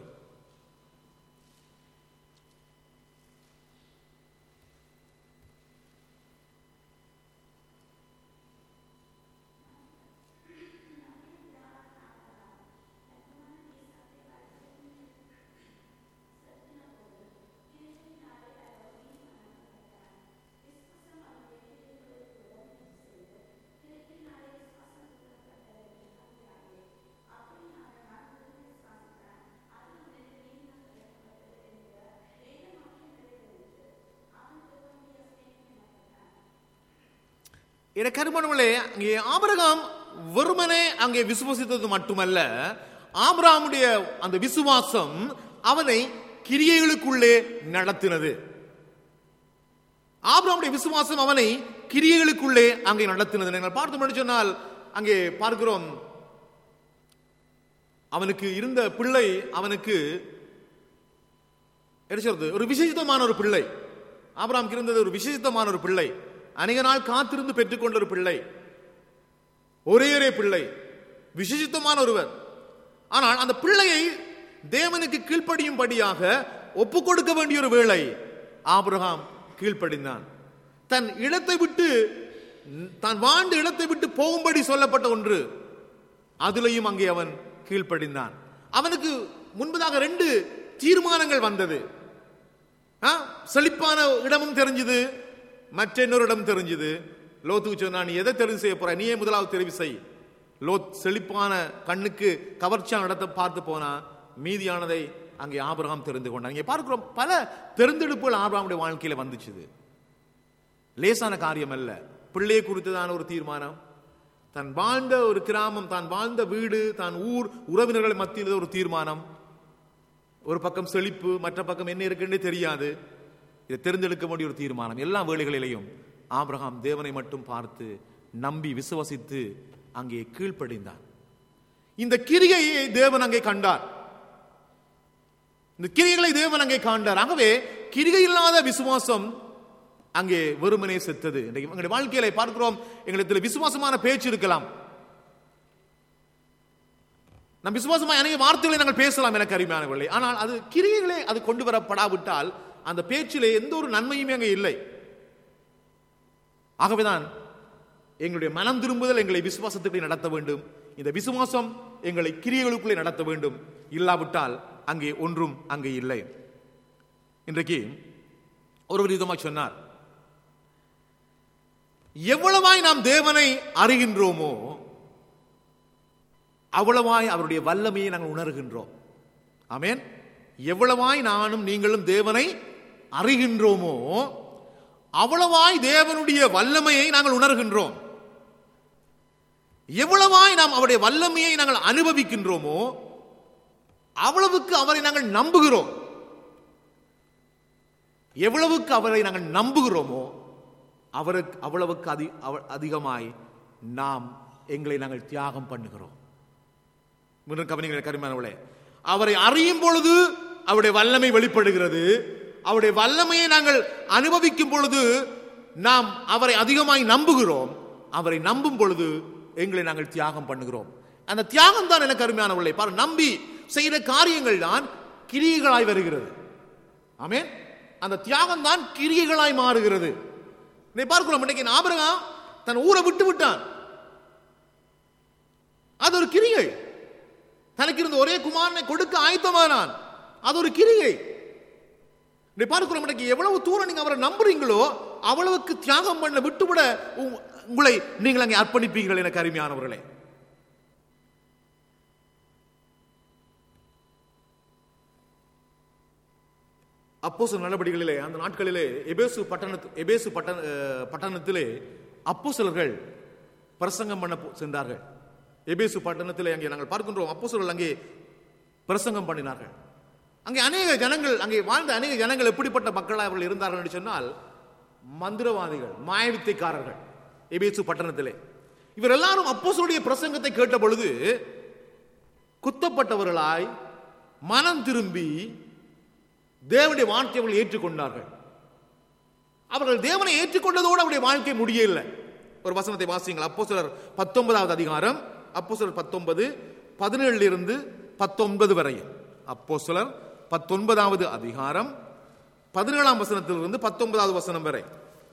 என கருமணங்களே அங்கே ஆபிரகாம் வெறுமனே அங்கே விசுவாசித்தது மட்டுமல்ல ஆபிரகாமுடைய அந்த விசுவாசம் அவனை கிரியைகளுக்குள்ளே நடத்தினது ஆபிரகாமுடைய விசுவாசம் அவனை கிரியைகளுக்குள்ளே அங்கே நடத்தினது நீங்கள் பார்த்தோம் சொன்னால் அங்கே பார்க்கிறோம் அவனுக்கு இருந்த பிள்ளை அவனுக்கு என்ன சொல்றது ஒரு விசேஷித்தமான ஒரு பிள்ளை ஆபிரகாமுக்கு இருந்தது ஒரு விசேஷித்தமான ஒரு பிள்ளை அநேக நாள் காத்திருந்து பெற்றுக்கொண்ட ஒரு பிள்ளை ஒரே ஒரே பிள்ளை விசேஷித்தமான ஒருவர் ஆனால் அந்த பிள்ளையை தேவனுக்கு கீழ்ப்படியும்படியாக ஒப்பு கொடுக்க வேண்டிய ஒரு வேளை ஆபிரகாம் கீழ்ப்படிந்தான் தன் இடத்தை விட்டு தான் வாழ்ந்த இடத்தை விட்டு போகும்படி சொல்லப்பட்ட ஒன்று அதிலையும் அங்கே அவன் கீழ்ப்படிந்தான் அவனுக்கு முன்பதாக ரெண்டு தீர்மானங்கள் வந்தது ஆ, செழிப்பான இடமும் தெரிஞ்சது மற்ற இன்னொரு இடம் தெரிஞ்சது லோத்துக்கு சொன்னா நீ எதை தெரிவு செய்ய போற நீயே முதலாவது தெரிவு செய் லோத் செழிப்பான கண்ணுக்கு கவர்ச்சியான இடத்தை பார்த்து போனா மீதியானதை அங்கே ஆபிரகாம் தெரிந்து கொண்டான் இங்கே பார்க்கிறோம் பல தெரிந்தெடுப்புகள் ஆபிரகாமுடைய வாழ்க்கையில வந்துச்சுது லேசான காரியம் அல்ல பிள்ளையை குறித்ததான ஒரு தீர்மானம் தான் வாழ்ந்த ஒரு கிராமம் தான் வாழ்ந்த வீடு தான் ஊர் உறவினர்கள் மத்தியில் ஒரு தீர்மானம் ஒரு பக்கம் செழிப்பு மற்ற பக்கம் என்ன இருக்குன்னே தெரியாது இதை தெரிந்தெடுக்க வேண்டிய ஒரு தீர்மானம் எல்லா வேளைகளிலேயும் ஆபிரகாம் தேவனை மட்டும் பார்த்து நம்பி விசுவசித்து அங்கே கீழ்ப்படிந்தான் இந்த கிரியையை தேவன் அங்கே கண்டார் இந்த கிரியைகளை தேவன் அங்கே காண்டார் ஆகவே கிரிகை இல்லாத விசுவாசம் அங்கே வெறுமனே செத்தது இன்றைக்கு எங்களுடைய வாழ்க்கையில பார்க்கிறோம் எங்களுக்கு விசுவாசமான பேச்சு இருக்கலாம் நம் விசுவாசமாக அநேக வார்த்தைகளை நாங்கள் பேசலாம் எனக்கு அருமையானவில்லை ஆனால் அது கிரியைகளே அது கொண்டு வரப்படாவிட்டால் அந்த பேச்சிலே எந்த ஒரு நன்மையுமே அங்கே இல்லை ஆகவேதான் எங்களுடைய மனம் திரும்புதல் எங்களை விசுவாசத்துக்குள்ளே நடத்த வேண்டும் இந்த விசுவாசம் எங்களை கிரியைகளுக்குள்ளே நடத்த வேண்டும் இல்லாவிட்டால் அங்கே ஒன்றும் அங்கே இல்லை இன்றைக்கு ஒரு விதமாக சொன்னார் எவ்வளவாய் நாம் தேவனை அறிகின்றோமோ அவ்வளவாய் அவருடைய வல்லமையை நாங்கள் உணர்கின்றோம் ஆமென் எவ்வளவாய் நானும் நீங்களும் தேவனை அறிகின்றோமோ அவ்வளவாய் தேவனுடைய வல்லமையை நாங்கள் உணர்கின்றோம் எவ்வளவாய் நாம் அவருடைய வல்லமையை நாங்கள் அனுபவிக்கின்றோமோ அவ்வளவுக்கு அவரை நாங்கள் நம்புகிறோம் எவ்வளவுக்கு அவரை நாங்கள் நம்புகிறோமோ அவருக்கு அவ்வளவுக்கு அதி அவ- அதிகமாய் நாம் எங்களை நாங்கள் தியாகம் பண்ணுகிறோம் முன்னர் கவனிங்கள் கருமானவளே அவரை அறியும் பொழுது அவருடைய வல்லமை வெளிப்படுகிறது அவருடைய வல்லமையை நாங்கள் அனுபவிக்கும் பொழுது நாம் அவரை அதிகமாய் நம்புகிறோம் அவரை நம்பும் பொழுது எங்களை நாங்கள் தியாகம் பண்ணுகிறோம் அந்த தியாகம் தான் எனக்கு அருமையானவர்களே பாரு நம்பி செய்த காரியங்கள் தான் கிரியைகளாய் வருகிறது ஆமென் அந்த தியாகம் தான் கிரியைகளாய் மாறுகிறது இதை பார்க்கிறோம் இன்னைக்கு ஆபிரகாம் தன் ஊரை விட்டு விட்டான் அது ஒரு கிரியை தனக்கு இருந்த ஒரே குமாரனை கொடுக்க ஆயத்தமானான் அது ஒரு கிரியை இதை பார்க்கிறோம் இன்னைக்கு எவ்வளவு தூரம் நீங்க அவரை நம்புறீங்களோ அவ்வளவுக்கு தியாகம் பண்ண விட்டுவிட உ- உங்களை நீங்கள் அங்கே அர்ப்பணிப்பீர்கள் எனக்கு அருமையானவர்களே அப்போஸ்தலர் நடவடிக்கைகளிலே அந்த நாட்களிலே எபேசு பட்டணத்து எபேசு பட்டண அஹ், பட்டணத்திலே அப்போஸ்தலர்கள் பிரசங்கம் பண்ண போ- சென்றார்கள் எபேசு பட்டணத்திலே அங்கே நாங்கள் பார்க்கின்றோம் அப்போஸ்தலர்கள் அங்கே பிரசங்கம் பண்ணினார்கள் அங்கே அநேக ஜனங்கள் அங்கே வாழ்ந்த அநேக ஜனங்கள் எப்படிப்பட்ட மக்களாக அவர்கள் இருந்தார்கள் என்று சொன்னால் மந்திரவாதிகள் மாயவித்தைக்காரர்கள் எபேசு பட்டணத்திலே இவர் எல்லாரும் அப்போஸ்தலருடைய பிரசங்கத்தை கேட்ட பொழுது குத்தப்பட்டவர்களாய் மனம் திரும்பி தேவனுடைய வார்த்தையை அவர்கள் ஏற்றுக்கொண்டார்கள் அவர்கள் தேவனை ஏற்றுக்கொண்டதோடு அவருடைய வாழ்க்கை முடியவில்லை ஒரு வசனத்தை வாசியுங்கள் அப்போ சிலர் பத்தொன்பதாவது அதிகாரம் அப்போ சிலர் பத்தொன்பது பதினேழுல இருந்து பத்தொன்பது வரையும் அப்போ சிலர் பத்தொன்பதாவது அதிகாரம் பதினேழாம் வசனத்திலிருந்து பத்தொன்பதாவது வசனம் வரை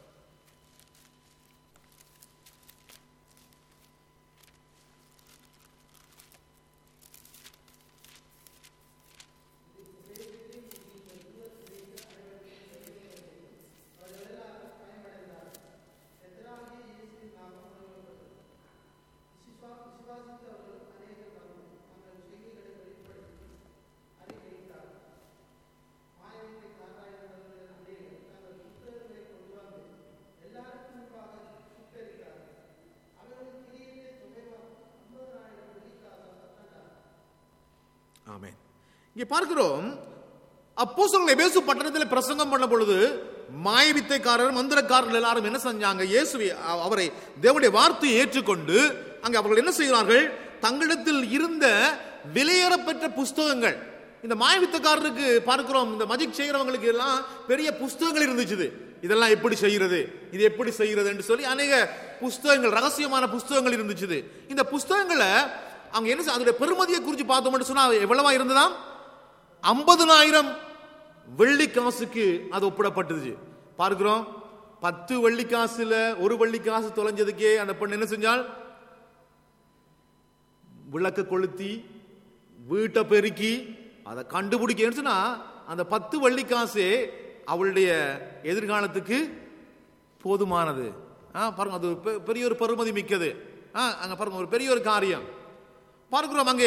ஆமென் இங்கே பார்க்கிறோம் அப்போஸ்தலர்கள் எபேசு பட்டணத்தில் பிரசங்கம் பண்ண பொழுது மாயவித்தைக்காரர் மந்திரக்காரர்கள் எல்லாரும் என்ன செஞ்சாங்க இயேசுவை அ- அவரை தேவனுடைய வார்த்தையை ஏற்றுக்கொண்டு அங்கே அவர்கள் என்ன செய்கிறார்கள் தங்களிடத்தில் இருந்த விலையேறப்பெற்ற புஸ்தகங்கள் இந்த மாயவித்தக்காரருக்கு பார்க்கிறோம் இந்த மஜிக் செய்கிறவங்களுக்கு எல்லாம் பெரிய புஸ்தகங்கள் இருந்துச்சு இதெல்லாம் எப்படி செய்கிறது இது எப்படி செய்கிறது என்று சொல்லி அநேக புஸ்தகங்கள் ரகசியமான புஸ்தகங்கள் இருந்துச்சு இந்த புஸ்தகங்களை அவங்க என்ன செய்- அதோட பெருமதியை குறித்து பார்த்தோம்னு சொன்னா எவ்வளவா இருந்ததாம் ஐம்பதுனாயிரம் வெள்ளி காசுக்கு அது ஒப்பிடப்பட்டது பார்க்கிறோம் பத்து வெள்ளி காசுல ஒரு வெள்ளி காசு தொலைஞ்சதுக்கே அந்த பெண் என்ன செஞ்சால் விளக்க கொளுத்தி வீட்டை பெருக்கி அதை கண்டுபிடிக்கன்னு சொன்னா அந்த பத்து வெள்ளி காசே அவளுடைய எதிர்காலத்துக்கு போதுமானது ஆ, பாருங்க அது ஒரு பெ- பெரிய ஒரு பெருமதி மிக்கது ஆ, அங்க பாருங்க ஒரு பெரிய ஒரு காரியம் பார்க்கிறோம் அங்கே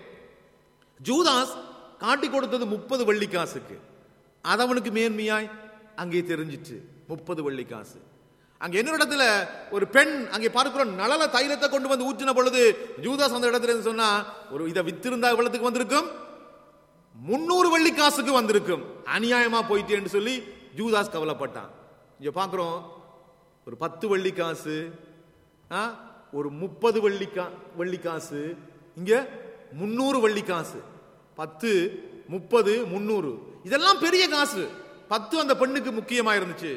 ஜூதாஸ் காட்டி கொடுத்தது முப்பது வெள்ளி காசுக்கு அது அவனுக்கு மேன்மையாய் அங்கே தெரிஞ்சிட்டு முப்பது வெள்ளி காசு அங்க என்ன இடத்துல ஒரு பெண் அங்கே பார்க்கிறோம் நலல தைலத்தை கொண்டு வந்து ஊற்றின பொழுது ஜூதாஸ் அந்த இடத்துல இருந்து சொன்னா ஒரு இதை வித்திருந்தா இவ்வளத்துக்கு வந்திருக்கும் முன்னூறு வெள்ளி காசுக்கு வந்திருக்கும் அநியாயமா போயிட்டேன்னு சொல்லி ஜூதாஸ் கவலைப்பட்டான் இங்க பார்க்கிறோம் ஒரு பத்து வெள்ளி காசு ஆ, ஒரு முப்பது வெள்ளி கா வெள்ளி காசு இங்க முன்னூறு வெள்ளி காசு பத்து முப்பது முன்னூறு இதெல்லாம் பெரிய காசு பத்து அந்த பெண்ணுக்கு முக்கியமா இருந்துச்சு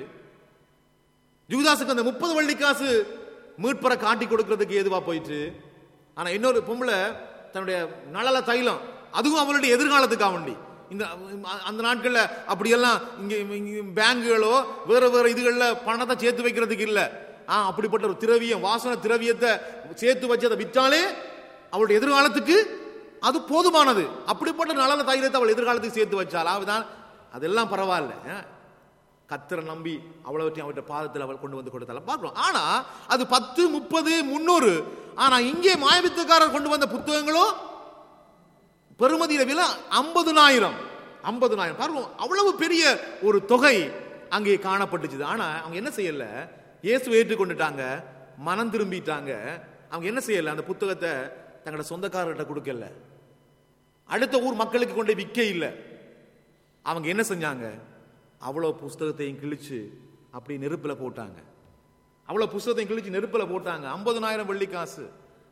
ஜூதாஸுக்கு அந்த முப்பது வெள்ளி காசு மீட்பரை காட்டி கொடுக்கறதுக்கு ஏதுவா போயிட்டு ஆனா இன்னொரு பொம்பளை தன்னுடைய நலல தைலம் அதுவும் அவளுடைய எதிர்காலத்துக்காக வேண்டி இந்த அந்த நாட்கள்ல அப்படியெல்லாம் இங்க இங்க பேங்குகளோ வேற வேற இதுகள்ல பணத்தை சேர்த்து வைக்கிறதுக்கு இல்ல ஆ அப்படிப்பட்ட ஒரு திரவியம் வாசன திரவியத்தை சேர்த்து வச்சு அதை விற்றாலே அவளுடைய எதிர்காலத்துக்கு அது போதுமானது அப்படிப்பட்ட நலன தைலத்தை அவள் எதிர்காலத்துக்கு சேர்த்து வச்சாள் அதுதான் அதெல்லாம் பரவாயில்ல ஆ. கத்தரை நம்பி அவ்வளவற்றையும் அவர்கிட்ட பாதத்தில் அவள் கொண்டு வந்து கொடுத்தால பார்க்கிறோம் ஆனா அது பத்து முப்பது முன்னூறு ஆனா இங்கே மாயவித்துக்காரர் கொண்டு வந்த புத்தகங்களோ பெருமதியில விலை ஐம்பதுனாயிரம் ஐம்பதுனாயிரம் பாருங்க அவ்வளவு பெரிய ஒரு தொகை அங்கே காணப்பட்டுச்சு ஆனா அவங்க என்ன செய்யல இயேசு ஏற்றுக்கொண்டுட்டாங்க மனம் திரும்பிட்டாங்க அவங்க என்ன செய்யல அந்த புத்தகத்தை தங்களோட சொந்தக்காரர்கிட்ட கொடுக்கல அடுத்த ஊர் மக்களுக்கு கொண்டு போய் விற்க இல்லை அவங்க என்ன செஞ்சாங்க அவ்வளோ புஸ்தகத்தையும் கிழிச்சு அப்படி நெருப்பில் போட்டாங்க அவ்வளோ புஸ்தகத்தையும் கிழிச்சு நெருப்பில் போட்டாங்க ஐம்பதுனாயிரம் வெள்ளி காசு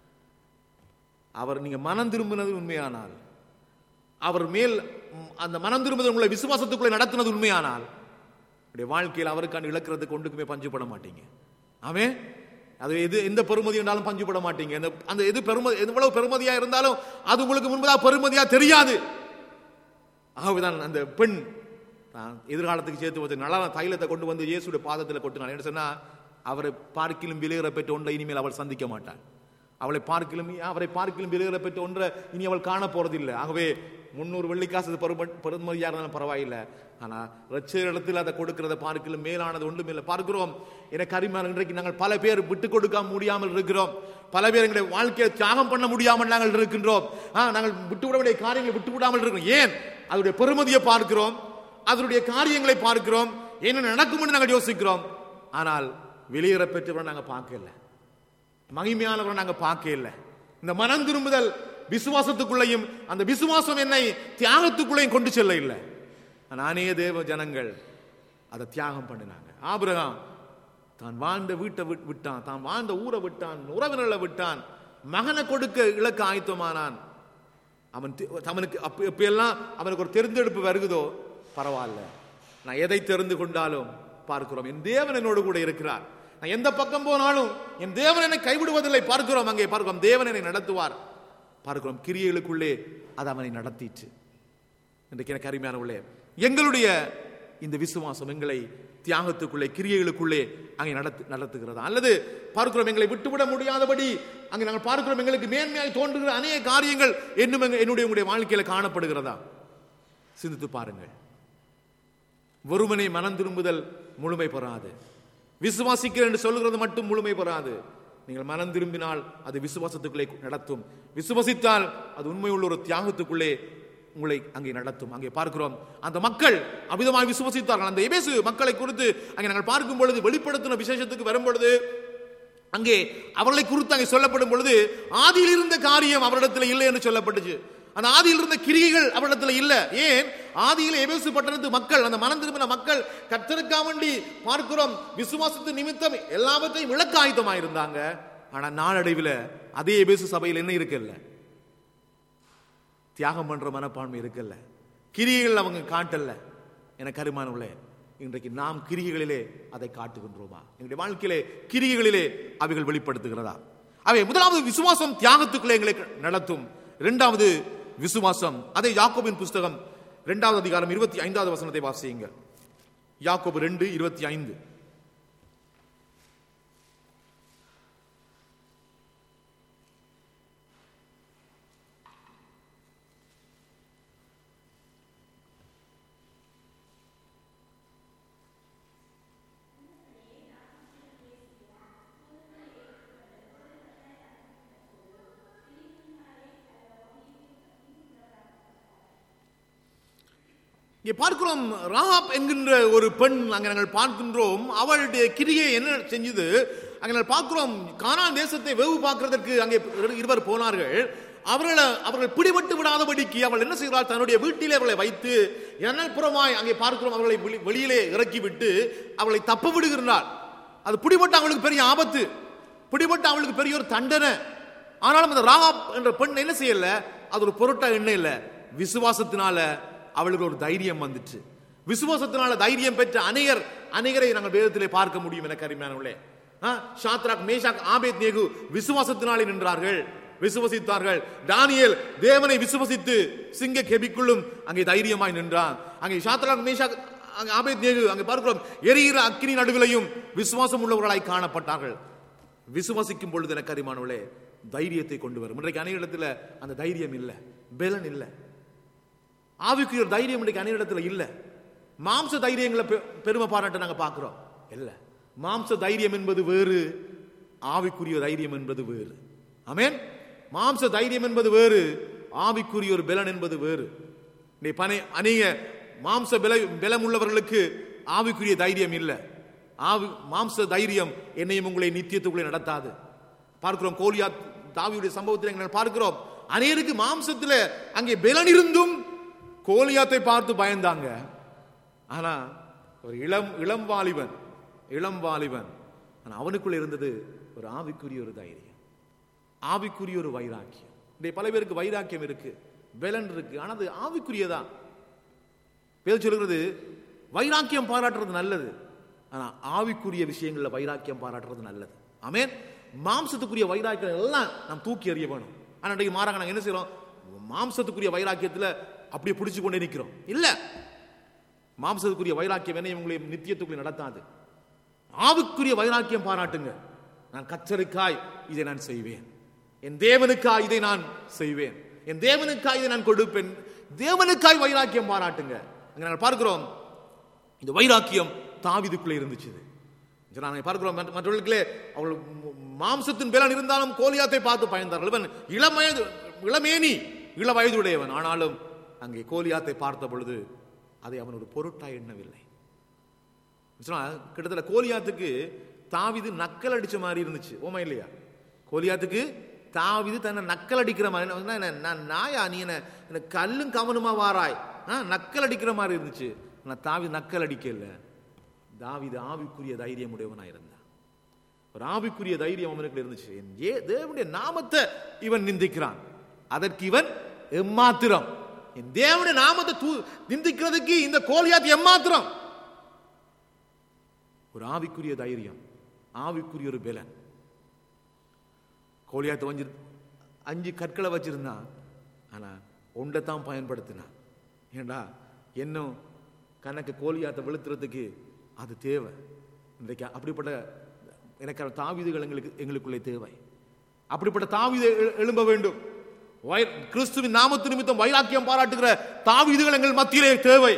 அவர் நீங்க மனம் திரும்பினது உண்மையானால் அவர் மேல் ம், அந்த மனம் திரும்புதல் உங்களை விசுவாசத்துக்குள்ளே நடத்தினது உண்மையானால் உடைய வாழ்க்கையில் அவருக்கான இழக்கிறதுக்கு ஒன்றுக்குமே பஞ்சுபட மாட்டீங்க ஆமே அது எது எந்த பெருமதி இருந்தாலும் பஞ்சுபட மாட்டீங்க அந்த அந்த எது பெருமதி எவ்வளவு பெருமதியா இருந்தாலும் அது உங்களுக்கு முன்பதாக பெருமதியா தெரியாது ஆகவேதான் அந்த பெண் நான் எதிர்காலத்துக்கு சேர்த்து வச்சு நல்லா தைலத்தை கொண்டு வந்து இயேசுடைய பாதத்தில் கொட்டினான் என்ன சொன்னா அவரை பார்க்கிலும் விலையிற பெற்ற ஒன்றை இனிமேல் அவள் சந்திக்க மாட்டாள் அவளை பார்க்கிலும் அவரை பார்க்கிலும் விலையிற பெற்ற ஒன்றை இனி அவள் காண போறதில்லை ஆகவே முன்னூறு வெள்ளிக்காசு பெரும- பெருமதியா இருந்தாலும் பரவாயில்லை ஆனா ரட்சகர் இடத்தில் அதை கொடுக்கிறத பார்க்கிலும் மேலானது ஒன்றும் இல்லை பார்க்கிறோம் எனக்கு அருமையான இன்றைக்கு நாங்கள் பல பேர் விட்டு கொடுக்க முடியாமல் இருக்கிறோம் பல பேர் எங்களுடைய வாழ்க்கையை தியாகம் பண்ண முடியாமல் நாங்கள் இருக்கின்றோம் ஆ, நாங்கள் விட்டுவிட வேண்டிய காரியங்களை விட்டு விடாமல் இருக்கிறோம் ஏன் அதனுடைய பெருமதியை பார்க்கிறோம் அதனுடைய காரியங்களை பார்க்கிறோம் என்ன நடக்கும் என்று நாங்கள் யோசிக்கிறோம் ஆனால் வெளியேற பெற்றவரை நாங்கள் பார்க்கல மகிமையானவரை நாங்க பார்க்க இல்லை இந்த மனம் திரும்புதல் விசுவாசத்துக்குள்ளேயும் அந்த விசுவாசம் என்னை தியாகத்துக்குள்ளேயும் கொண்டு செல்ல இல்லை நானே தேவ ஜனங்கள் அதை தியாகம் பண்ணினாங்க ஆபிரகாம் தான் வாழ்ந்த வீட்டை விட்- விட்டான் தான் வாழ்ந்த ஊரை விட்டான் உறவினர்களை விட்டான் மகனை கொடுக்க இலக்க ஆயத்தமானான் அவன் தி- அவனுக்கு அப்ப இப்ப எல்லாம் அவனுக்கு ஒரு தெரிந்தெடுப்பு வருகுதோ பரவாயில்ல நான் எதை தெரிந்து கொண்டாலும் பார்க்கிறோம் என் தேவன் என்னோடு கூட இருக்கிறார் நான் எந்த பக்கம் போனாலும் என் தேவன் என்னை கைவிடுவதில்லை பார்க்கிறோம் அங்கே பார்க்கிறோம் தேவன் என்னை நடத்துவார் பார்க்கிறோம் கிரியைகளுக்குள்ளே அது அவனை நடத்திற்று இன்றைக்கு எனக்கு அருமையானவர்களே எங்களுடைய இந்த விசுவாசம் எங்களை தியாகத்துக்குள்ளே கிரியைகளுக்குள்ளே அங்கே நடத்து நடத்துகிறதா அல்லது பார்க்கிறோம் எங்களை விட்டுவிட முடியாதபடி அங்கே நாங்கள் பார்க்கிறோம் எங்களுக்கு மேன்மையாய் தோன்றுகிற அநேக காரியங்கள் இன்னும் எங்க- என்னுடைய உங்களுடைய வாழ்க்கையில காணப்படுகிறதா சிந்தித்து பாருங்கள் ஒருவனை மனம் திரும்புதல் முழுமை பெறாது விசுவாசிக்கிறேன் என்று சொல்கிறது மட்டும் முழுமை பெறாது நீங்கள் மனம் திரும்பினால் அது விசுவாசத்துக்குள்ளே நடத்தும் விசுவசித்தால் அது உண்மையுள்ள ஒரு தியாகத்துக்குள்ளே உங்களை அங்கே நடத்தும் அங்கே பார்க்கிறோம் அந்த மக்கள் அமிதமாக விசுவசித்தார்கள் அந்த எபேசு மக்களை குறித்து அங்கே நாங்கள் பார்க்கும் பொழுது வெளிப்படுத்தின விசேஷத்துக்கு வரும் பொழுது அங்கே அவர்களை குறித்து அங்கே சொல்லப்படும் பொழுது ஆதியில் இருந்த காரியம் அவரிடத்தில் இல்லை என்று சொல்லப்பட்டுச்சு அந்த ஆதியில் இருந்த கிரிகைகள் அவரிடத்தில் இல்ல ஏன் ஆதியில் எபேசு பட்டணத்து மக்கள் அந்த மனம் திரும்பின மக்கள் கத்தருக்கா வேண்டி பார்க்கிறோம் விசுவாசத்து நிமித்தம் எல்லாவற்றையும் இழக்க ஆயத்தமாயிருந்தாங்க ஆனா நாளடைவில் அதே எபேசு சபையில் என்ன இருக்குல்ல தியாகம் பண்ற மனப்பான்மை இருக்குல்ல கிரிகைகள் அவங்க காட்டல எனக்கு கருமானவளே இன்றைக்கு நாம் கிரிகைகளிலே அதை காட்டுகின்றோமா எங்களுடைய வாழ்க்கையிலே கிரிகைகளிலே அவைகள் வெளிப்படுத்துகிறதா அவை முதலாவது விசுவாசம் தியாகத்துக்குள்ளே எங்களை நடத்தும் இரண்டாவது விசுவாசம் அதை யாக்கோபின் புஸ்தகம் இரண்டாவது அதிகாரம் இருபத்தி ஐந்தாவது வசனத்தை வாசியுங்கள் யாக்கோபு ரெண்டு இருபத்தி ஐந்து இங்கே பார்க்கிறோம் ராப் என்கின்ற ஒரு பெண் அங்கே நாங்கள் பார்க்கின்றோம் அவளுடைய கிரியை என்ன செஞ்சது அங்கே நாங்கள் பார்க்கிறோம் கானான் தேசத்தை வேவு பார்க்கிறதற்கு அங்கே இருவர் போனார்கள் அவர்களை அவர்கள் பிடிபட்டு விடாதபடிக்கு அவள் என்ன செய்கிறாள் தன்னுடைய வீட்டிலே அவர்களை வைத்து எண்ணல் புறமாய் அங்கே பார்க்கிறோம் அவர்களை வெளி- வெளியிலே இறக்கி விட்டு அவளை தப்ப விடுகிறாள் அது பிடிபட்டு அவளுக்கு பெரிய ஆபத்து பிடிபட்டு அவளுக்கு பெரிய ஒரு தண்டனை ஆனாலும் அந்த ராகாப் என்ற பெண் என்ன செய்யல அது ஒரு பொருட்டா என்ன இல்ல விசுவாசத்தினால அவளுக்கு ஒரு தைரியம் வந்துச்சு விசுவாசத்தினால தைரியம் பெற்ற அநேகர் அநேகரை நாங்கள் வேதத்திலே பார்க்க முடியும் என கரிமையானவர்களே ஆ, ஷாத்ராக் மேஷாக் ஆபேத் நேகு விசுவாசத்தினாலே நின்றார்கள் விசுவசித்தார்கள் தானியேல் தேவனை விசுவசித்து சிங்க கெபிக்குள்ளும் அங்கே தைரியமாய் நின்றான் அங்கே ஷாத்ராக் மேஷாக் அங்கே ஆபேத் நேகு அங்கே பார்க்கிறோம் எரிகிற அக்கினி நடுவிலையும் விசுவாசம் உள்ளவர்களாய் காணப்பட்டார்கள் விசுவாசிக்கும் பொழுது எனக்கு அறிமானவளே தைரியத்தை கொண்டு வரும் இன்றைக்கு அநேக இடத்துல அந்த தைரியம் இல்லை பெலன் இல்லை ஆவிக்குரிய தைரியம் இன்றைக்கு அநேக இடத்துல இல்லை மாம்ச தைரியங்களை பெ- பெருமை பாராட்ட நாங்க பார்க்கிறோம் இல்ல மாம்ச தைரியம் என்பது வேறு ஆவிக்குரிய தைரியம் என்பது வேறு ஆமென் மாம்ச தைரியம் என்பது வேறு ஆவிக்குரிய ஒரு பெலன் என்பது வேறு இன்னைக்கு பனை அநேக மாம்ச பல பலம் உள்ளவர்களுக்கு ஆவிக்குரிய தைரியம் இல்லை ஆவி மாம்ச தைரியம் என்னையும் உங்களை நித்தியத்துக்குள்ளே நடத்தாது பார்க்கிறோம் கோலியா தாவியுடைய சம்பவத்தில் எங்கள் பார்க்கிறோம் அநேருக்கு மாம்சத்தில் அங்கே பெலன் இருந்தும் கோலியாத்தை பார்த்து பயந்தாங்க ஆனா ஒரு இளம் இளம் வாலிபன் இளம் வாலிபன் ஆனா அவனுக்குள்ள இருந்தது ஒரு ஆவிக்குரிய ஒரு தைரியம் ஆவிக்குரிய ஒரு வைராக்கியம் இன்றைய பல பேருக்கு வைராக்கியம் இருக்கு பெலன் இருக்கு ஆனா அது ஆவிக்குரியதான் பேர் சொல்லுகிறது வைராக்கியம் பாராட்டுறது நல்லது ஆனா ஆவிக்குரிய விஷயங்கள்ல வைராக்கியம் பாராட்டுறது நல்லது ஆமென் மாம்சத்துக்குரிய வைராக்கியம் எல்லாம் நாம் தூக்கி எறிய வேணும் ஆனா இன்றைக்கு மாறாங்க நாங்க என்ன செய்றோம் மாம்சத்துக்குரிய வைராக்கியத்துல அப்படியே பிடிச்சு கொண்டே நிக்கிறோம் இல்ல மாம்சத்துக்குரிய வைராக்கியம் என்னையும் உங்களையும் நித்தியத்துக்குள்ளே நடத்தாது ஆவுக்குரிய வைராக்கியம் பாராட்டுங்க நான் கத்தருக்காய் இதை நான் செய்வேன் என் தேவனுக்காய் இதை நான் செய்வேன் என் தேவனுக்காய் இதை நான் கொடுப்பேன் தேவனுக்காய் வைராக்கியம் பாராட்டுங்க அங்க நாங்கள் பார்க்கிறோம் இந்த வைராக்கியம் தாவிதுக்குள்ளே இருந்துச்சு இது. இதை நாங்கள் பார்க்கிறோம் மற்ற- மற்றவர்களுக்கு அவள் மாம்சத்தின் பேலன் இருந்தாலும் கோலியாத்தை பார்த்து பயந்தார்கள் இவன் இளமயது இளமேனி இள வயதுடையவன் ஆனாலும் அங்கே கோலியாத்தை பார்த்த பொழுது அதை அவன் ஒரு பொருட்டாய் எண்ணவில்லை சொன்னா, கிட்டத்தட்ட கோலியாத்துக்கு தாவிது நக்கல் அடிச்ச மாதிரி இருந்துச்சு ஓமா இல்லையா கோலியாத்துக்கு தாவிது தன்னை நக்கல் அடிக்கிற மாதிரி என்ன, என்ன, நான் நாயா நீ என்ன என்ன கல்லும் கவனமா வாராய் ஆ, நக்கல் அடிக்கிற மாதிரி இருந்துச்சு நான் தாவி நக்கல் அடிக்கல தாவிது ஆவிக்குரிய தைரியம் உடையவனா இருந்தான் ஒரு ஆவிக்குரிய தைரியம் அவனுக்கு இருந்துச்சு என் ஏ தேவனுடைய நாமத்தை இவன் நிந்திக்கிறான் அதற்கு இவன் எம்மாத்திரம் என் தேவனுடைய நாமத்தை தூ நிந்திக்கிறதுக்கு இந்த கோலியாத் எம்மாத்திரம் ஒரு ஆவிக்குரிய தைரியம் ஆவிக்குரிய ஒரு பலன் கோலியாத்தை வஞ்சி அஞ்சு கற்களை வச்சிருந்தான் ஆனா ஒன்றை தான் பயன்படுத்தினான் ஏண்டா இன்னும் கணக்கு கோலியாத்தை வெளுத்துறதுக்கு அது தேவை இன்றைக்கு அப்படிப்பட்ட எனக்கு தாவிதுகள் எங்களுக்கு எங்களுக்குள்ளே தேவை அப்படிப்பட்ட தாவிதை எழு- எழும்ப வேண்டும் வை- கிறிஸ்துவின் நாமத்து நிமித்தம் வைராக்கியம் பாராட்டுகிற தாவிதுகள் எங்கள் மத்தியிலே தேவை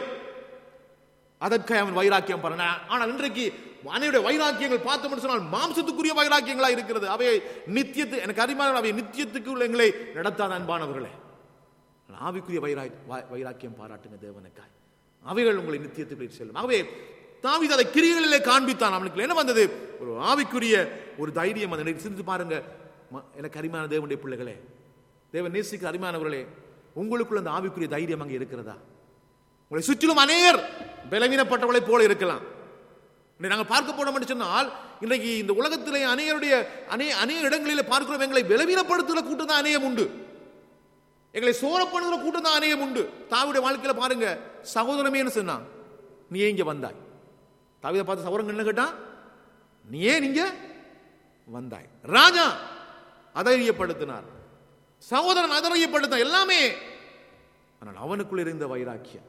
அதற்காக அவன் வைராக்கியம் பாருங்க ஆனால் இன்றைக்கு அனைவருடைய வைராக்கியங்கள் பார்த்தோம்னு சொன்னால் மாம்சத்துக்குரிய வைராக்கியங்களா இருக்கிறது அவை நித்தியத்து எனக்கு அறிமான அவை நித்தியத்துக்கு எங்களை நடத்தாத அன்பானவர்களே ஆனால் ஆவிக்குரிய வைரா வா- வைராக்கியம் பாராட்டுங்க தேவனுக்காய் அவைகள் உங்களை நித்தியத்துக்குள் செல்லும் ஆகவே தாவீது அதை கிரியைகளிலே காண்பித்தான் அவனுக்கு என்ன வந்தது ஒரு ஆவிக்குரிய ஒரு தைரியம் அதை சிந்தித்து பாருங்க ம- எனக்கு அருமையான தேவனுடைய பிள்ளைகளே தேவன் நேசிக்க அருமையானவர்களே உங்களுக்குள்ள அந்த ஆவிக்குரிய தைரியம் அங்கே இருக்கிறதா உங்களை சுற்றிலும் அநேகர் பலவீனப்பட்டவளை போல இருக்கலாம் இன்றைக்கு நாங்கள் பார்க்க போனோம் என்று சொன்னால் இன்றைக்கு இந்த உலகத்திலே அநேகருடைய அநே அநேக இடங்களிலே பார்க்கிறோம் எங்களை பலவீனப்படுத்துகிற கூட்டம் தான் அநேகம் உண்டு எங்களை சோரப்படுகிற கூட்டம் தான் அநேகம் உண்டு தாவுடைய வாழ்க்கையில பாருங்க சகோதரமே என்ன சொன்னான் நீ ஏன் இங்க வந்தாய் தாவிதை பார்த்து சகோதரன் என்ன கேட்டான் நீ ஏன் இங்க வந்தாய் ராஜா அதரியப்படுத்தினார் சகோதரன் அதரியப்படுத்தினார் எல்லாமே ஆனால் அவனுக்குள் இருந்த வைராக்கியம்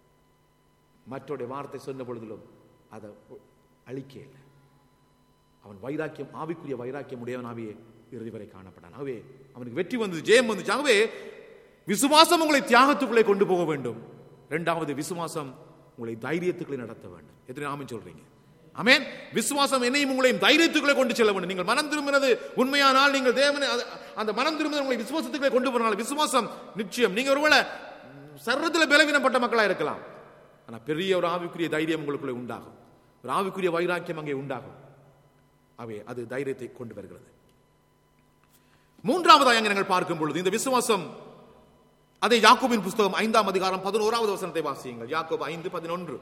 மற்றோடைய வார்த்தை சொன்ன பொழுதிலும் அதை அழிக்க இல்லை அவன் வைராக்கியம் ஆவிக்குரிய வைராக்கியம் உடையவனாவே இறுதி வரை காணப்பட்டான் ஆகவே அவனுக்கு வெற்றி வந்தது ஜெயம் வந்துச்சு ஆகவே விசுவாசம் உங்களை தியாகத்துக்குள்ளே கொண்டு போக வேண்டும் இரண்டாவது விசுவாசம் உங்களை தைரியத்துக்குள்ளே நடத்த வேண்டும் எத்தனை ஆமென் சொல்றீங்க ஆமென் விசுவாசம் என்னையும் உங்களையும் தைரியத்துக்குள்ளே கொண்டு செல்ல வேண்டும் நீங்கள் மனம் திரும்பினது உண்மையானால் நீங்கள் தேவனை அது- அந்த மனம் திரும்பினது உங்களை விசுவாசத்துக்குள்ளே கொண்டு போனால் விசுவாசம் நிச்சயம் நீங்க ஒருவேளை சர்வத்தில் பலவீனப்பட்ட மக்களா இருக்கலாம் ஆனா பெரிய ஒரு ஆவிக்குரிய தைரியம் உங்களுக்குள்ளே உண்டாகும் ஒரு ஆவிக்குரிய வைராக்கியம் அங்கே உண்டாகும் அவை அது தைரியத்தை கொண்டு வருகிறது மூன்றாவதாக அங்கே நீங்கள் பார்க்கும் பொழுது இந்த விசுவாசம் அதை யாக்கோபின் புஸ்தகம் ஐந்தாம் அதிகாரம் பதினோராவது வசனத்தை வாசியுங்கள் யாக்கோபு ஐந்து பதினொன்று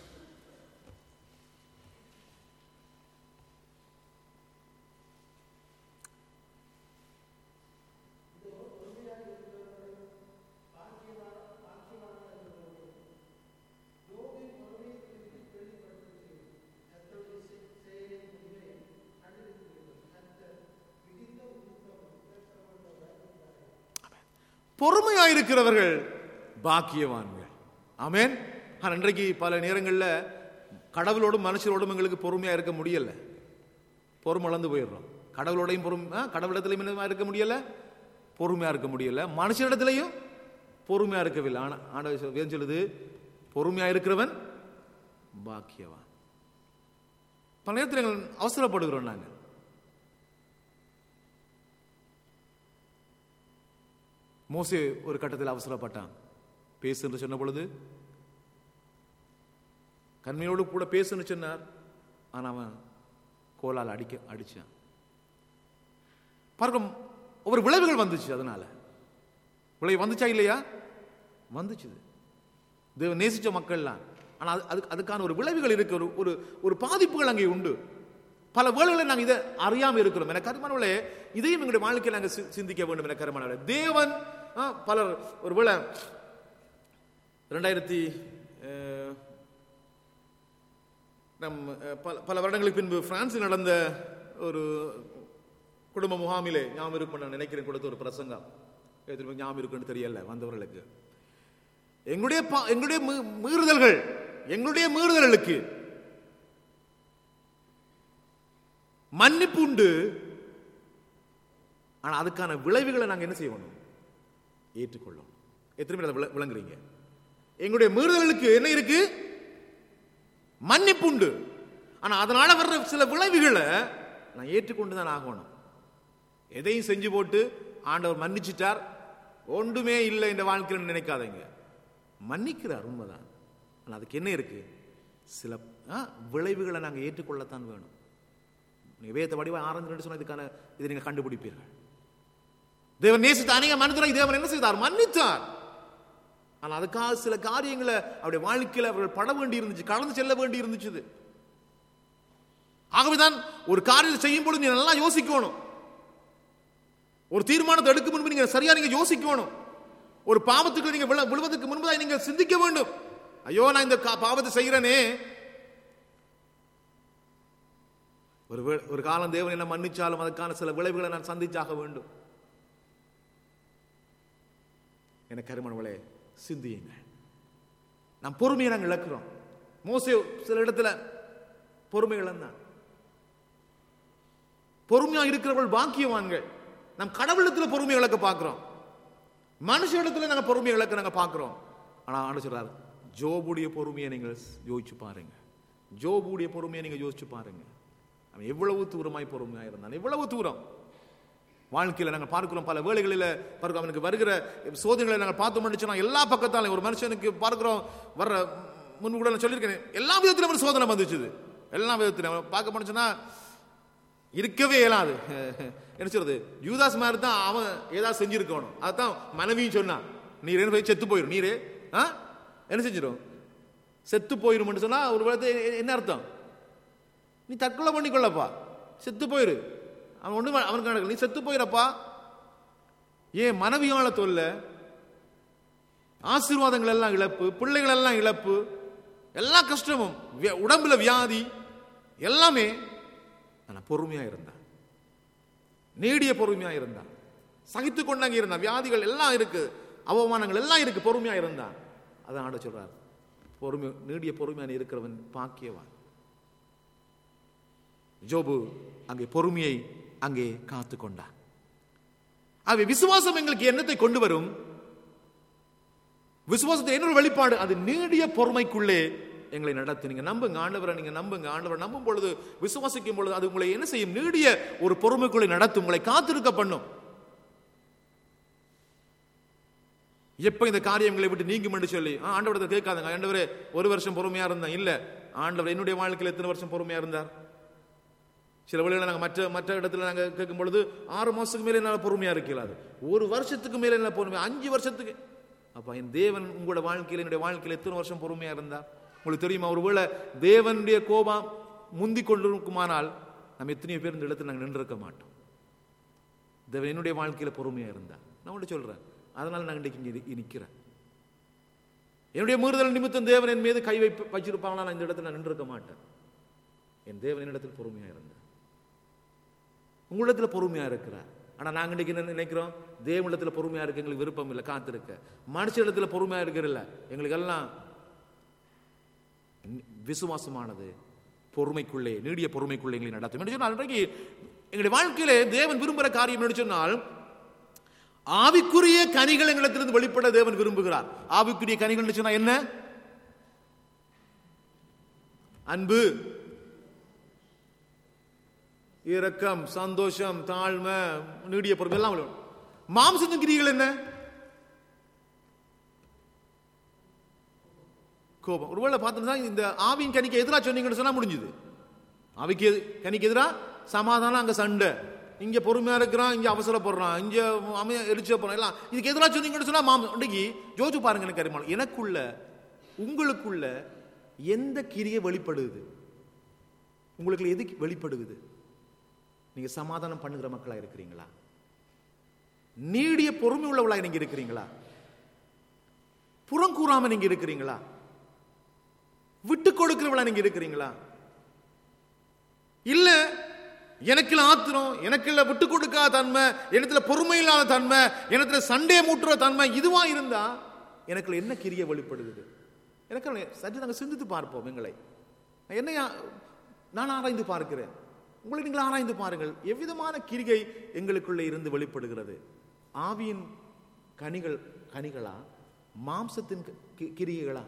பொறுமையாயிருக்கிறவர்கள் பாக்கியவான்கள் ஆமென் ஆனா இன்றைக்கு பல நேரங்களில் கடவுளோடும் மனுஷரோடும் எங்களுக்கு பொறுமையா இருக்க முடியல பொறுமை இழந்து போயிடுறோம் கடவுளோடையும் பொறுமை ஆ, கடவுளிடத்திலையும் என்னமா இருக்க முடியல பொறுமையா இருக்க முடியல மனுஷனிடத்திலையும் பொறுமையா இருக்கவில்லை ஆனா ஆண்டவர் சொல்~ வேதம் சொல்லுது பொறுமையா இருக்கிறவன் பாக்கியவான் பல நேரத்தில் எங்கள் அவசரப்படுகிறோம் நாங்கள் மோசே ஒரு கட்டத்தில் அவசரப்பட்டான் பேசு என்று சொன்ன பொழுது கண்மையோடு கூட பேசுன்னு சொன்னார் ஆனா அவன் கோலால் அடிக்க அடிச்சான் பார்க்கும் ஒவ்வொரு விளைவுகள் வந்துச்சு அதனால விளைவு வந்துச்சா இல்லையா வந்துச்சு தேவன் நேசிச்ச மக்கள்லாம் ஆனா அது அதுக்கு அதுக்கான ஒரு விளைவுகள் இருக்கு ஒரு ஒரு ஒரு பாதிப்புகள் அங்கே உண்டு பல வேளைகளில் நாங்கள் இதை அறியாம இருக்கிறோம் என கருமானவளே இதையும் எங்களுடைய வாழ்க்கையில் நாங்கள் சி- சிந்திக்க வேண்டும் என கருமானவளே தேவன் ஆ, பலர் ஒருவேளை ரெண்டாயிரத்தி அஹ், நம் அஹ், பல பல வருடங்களுக்கு பின்பு பிரான்சில் நடந்த ஒரு குடும்ப முகாமிலே ஞாபகம் இருக்கும் நான் நினைக்கிறேன் கொடுத்த ஒரு பிரசங்கம் எத்தனை ஞாபகம் இருக்குன்னு தெரியல வந்தவர்களுக்கு எங்களுடைய பா- எங்களுடைய மீ- மீறுதல்கள் எங்களுடைய மீறுதல்களுக்கு மன்னிப்பு உண்டு ஆனா அதுக்கான விளைவுகளை நாங்க என்ன செய்யணும் ஏற்றுக்கொள்ளும் எத்தனை பேர் அதை விள- விளங்குறீங்க எங்களுடைய மீறுதல்களுக்கு என்ன இருக்கு மன்னிப்பு உண்டு ஆனா அதனால வர்ற சில விளைவுகளை நான் ஏற்றுக்கொண்டு தான் ஆகணும் எதையும் செஞ்சு போட்டு ஆண்டவர் மன்னிச்சிட்டார் ஒன்றுமே இல்லை இந்த வாழ்க்கையில் நினைக்காதீங்க மன்னிக்கிறார் உண்மைதான் ஆனா அதுக்கு என்ன இருக்கு சில ஆ, விளைவுகளை நாங்க ஏற்றுக்கொள்ளத்தான் வேணும் நீங்க வேத வடிவ ஆரஞ்சு சொன்ன இதுக்கான இதை நீங்க கண்டுபிடிப்பீர்கள் தேவன் நேசித்த அநேக மனிதரை தேவன் என்ன செய்தார் மன்னித்தார் ஆனா அதுக்காக சில காரியங்களை அவருடைய வாழ்க்கையில அவர்கள் பட வேண்டி இருந்துச்சு கடந்து செல்ல வேண்டி இருந்துச்சு ஆகவேதான் ஒரு காரியத்தை செய்யும் பொழுது நீங்க நல்லா யோசிக்கணும் ஒரு தீர்மானத்தை எடுக்கும் முன்பு நீங்க சரியா நீங்க யோசிக்கணும் ஒரு பாவத்துக்கு நீங்க விழ- விழுவதற்கு முன்பதாக நீங்க சிந்திக்க வேண்டும் ஐயோ நான் இந்த கா- பாவத்தை செய்கிறேனே ஒரு வே- ஒரு காலம் தேவன் என்ன மன்னிச்சாலும் அதுக்கான சில விளைவுகளை நான் சந்திச்சாக வேண்டும் என கருமணவளே சிந்தியுங்க நாம் பொறுமையை நாங்கள் இழக்கிறோம் மோசே சில இடத்துல பொறுமை இழந்தான் பொறுமையா இருக்கிறவர்கள் பாக்கியவான்கள் நம் கடவுளத்துல பொறுமை இழக்க பார்க்கிறோம் மனுஷ இடத்துல நாங்க பொறுமை இழக்க நாங்க பார்க்கிறோம் ஆனா ஆண்டு சொல்றாரு ஜோபுடைய பொறுமையை நீங்கள் யோசிச்சு பாருங்க ஜோபுடைய பொறுமையை நீங்க யோசிச்சு பாருங்க அவன் எவ்வளவு தூரமாய் பொறுமையா இருந்தான் எவ்வளவு தூரம் வாழ்க்கையில நாங்கள் பார்க்கிறோம் பல வேளைகளில் பார்க்கிறோம் அவனுக்கு வருகிற சோதனைகளை நாங்கள் பார்த்தோம்னு சொன்னா எல்லா பக்கத்தாலும் ஒரு மனுஷனுக்கு பார்க்கிறோம் வர்ற முன்பு கூட நான் சொல்லியிருக்கேன் எல்லா விதத்திலும் ஒரு சோதனை வந்துச்சு எல்லா விதத்திலும் அவன் பார்க்க போனுச்சுன்னா இருக்கவே இயலாது என்ன சொல்றது யூதாஸ் மாதிரி தான் அவன் ஏதாவது செஞ்சிருக்கணும் அதான் மனைவியும் சொன்னான் நீர் என்ன போய் செத்து போயிடும் நீரே ஆ என்ன செஞ்சிடும் செத்து போயிடும்னு சொன்னா ஒரு வேளை என்ன அர்த்தம் நீ தற்கொலை பண்ணிக்கொள்ளப்பா செத்து போயிரு அவன் ஒண்ணு அவனுக்கு நடக்கல நீ செத்து போயிரப்பா ஏன் மனைவியால தொல்ல ஆசீர்வாதங்கள் எல்லாம் இழப்பு பிள்ளைகள் எல்லாம் இழப்பு எல்லா கஷ்டமும் வியா- உடம்புல வியாதி எல்லாமே ஆனா பொறுமையா இருந்தான் நீடிய பொறுமையா இருந்தான் சகித்து கொண்டாங்க இருந்தான் வியாதிகள் எல்லாம் இருக்கு அவமானங்கள் எல்லாம் இருக்கு பொறுமையா இருந்தான் அதான் ஆட சொல்றார் பொறுமை நீடிய பொறுமையான இருக்கிறவன் பாக்கியவான் ஜோபு அங்கே பொறுமையை அங்கே காத்து கொண்டான் ஆகவே விசுவாசம் எங்களுக்கு என்னத்தை கொண்டு வரும் விசுவாசத்தை என்ன ஒரு வெளிப்பாடு அது நீடிய பொறுமைக்குள்ளே எங்களை நடத்து நீங்க நம்புங்க ஆண்டவரை நீங்க நம்புங்க ஆண்டவரை நம்பும் பொழுது விசுவாசிக்கும் பொழுது அது உங்களை என்ன செய்யும் நீடிய ஒரு பொறுமைக்குள்ளே நடத்தும் உங்களை காத்திருக்க பண்ணும் எப்ப இந்த காரியங்களை விட்டு நீங்கும் என்று சொல்லி ஆ, ஆண்டவரத்தை கேட்காதுங்க ஆண்டவரே ஒரு வருஷம் பொறுமையா இருந்தேன் இல்ல ஆண்டவர் என்னுடைய வாழ்க்கையில் எத்தனை வருஷம் பொறுமையா இருந்தார் சில வழியில் நாங்கள் மற்ற மற்ற இடத்துல நாங்கள் கேட்கும் பொழுது ஆறு மாசத்துக்கு மேலே என்னால் பொறுமையாக இருக்கலாது ஒரு வருஷத்துக்கு மேலே என்ன பொறுமை அஞ்சு வருஷத்துக்கு அப்போ என் தேவன் உங்களோட வாழ்க்கையில் என்னுடைய வாழ்க்கையில் எத்தனை வருஷம் பொறுமையாக இருந்தா உங்களுக்கு தெரியுமா ஒருவேளை தேவனுடைய கோபம் முந்தி கொண்டிருக்குமானால் நம்ம எத்தனையோ பேர் இந்த இடத்துல நாங்கள் நின்றிருக்க மாட்டோம் தேவன் என்னுடைய வாழ்க்கையில் பொறுமையாக இருந்தா நான் உங்கள்ட்ட சொல்கிறேன் அதனால நான் இன்றைக்கு இங்கே நிற்கிறேன் என்னுடைய மீறுதல் நிமித்தம் தேவன் என் மீது கை வைப்பு வச்சிருப்பாங்களா நான் இந்த இடத்துல நான் நின்றிருக்க மாட்டேன் என் தேவன் என்னிடத்தில் பொறுமையாக இருந்தார் உங்களிடத்துல பொறுமையா இருக்கிறார் ஆனா நாங்க இன்னைக்கு என்ன நினைக்கிறோம் தேவனிடத்துல பொறுமையா இருக்க எங்களுக்கு விருப்பம் இல்லை காத்திருக்க மனுஷ இடத்துல பொறுமையா இருக்கிறல்ல எங்களுக்கு எல்லாம் விசுவாசமானது பொறுமைக்குள்ளே நீடிய பொறுமைக்குள்ளே எங்களை நடத்தும் என்று சொன்னால் இன்றைக்கு எங்களுடைய வாழ்க்கையிலே தேவன் விரும்புகிற காரியம் என்று சொன்னால் ஆவிக்குரிய கனிகள் எங்களிடத்திலிருந்து வெளிப்பட தேவன் விரும்புகிறார் ஆவிக்குரிய கனிகள் என்று சொன்னா என்ன அன்பு இரக்கம் சந்தோஷம் தாழ்மை நீடிய பொறுமை எல்லாம் விழும் மாம்சத்தின் கிரிகள் என்ன கோபம் ஒருவேளை பார்த்தோம்னா இந்த ஆவியின் கனிக்கு எதிராக சொன்னீங்கன்னு சொன்னா முடிஞ்சுது ஆவிக்கு எது- கனிக்கு எதிராக சமாதானம் அங்க சண்டை இங்க பொறுமையா இருக்கிறான் இங்க அவசரப்படுறான் இங்க அமைய எரிச்ச போறான் எல்லாம் இதுக்கு எதிராக சொன்னீங்கன்னு சொன்னா மாம் இன்னைக்கு ஜோஜு பாருங்க எனக்கு அறிமாள் எனக்குள்ள உங்களுக்குள்ள எந்த கிரியை வெளிப்படுது உங்களுக்கு எது வெளிப்படுகுது நீங்க சமாதானம் பண்ணுகிற மக்களா இருக்கிறீங்களா நீடிய பொறுமை உள்ளவளா நீங்க இருக்கிறீங்களா புறம் கூறாம நீங்க இருக்கிறீங்களா விட்டு கொடுக்கிறவளா நீங்க இருக்கிறீங்களா இல்ல எனக்குல ஆத்திரம் எனக்குள்ள விட்டு கொடுக்காத தன்மை எனத்துல பொறுமை இல்லாத தன்மை எனத்துல சண்டையை மூட்டுற தன்மை இதுவா இருந்தா எனக்குள்ள என்ன கிரிய வெளிப்படுகிறது எனக்கு சற்று நாங்கள் சிந்தித்து பார்ப்போம் எங்களை என்னை ஆ- நான் ஆராய்ந்து பார்க்கிறேன் உங்களை நீங்கள் ஆராய்ந்து பாருங்கள் எவ்விதமான கிரிகை எங்களுக்குள்ளே இருந்து வெளிப்படுகிறது ஆவியின் கனிகள் கனிகளா மாம்சத்தின் கி- கிரிகைகளா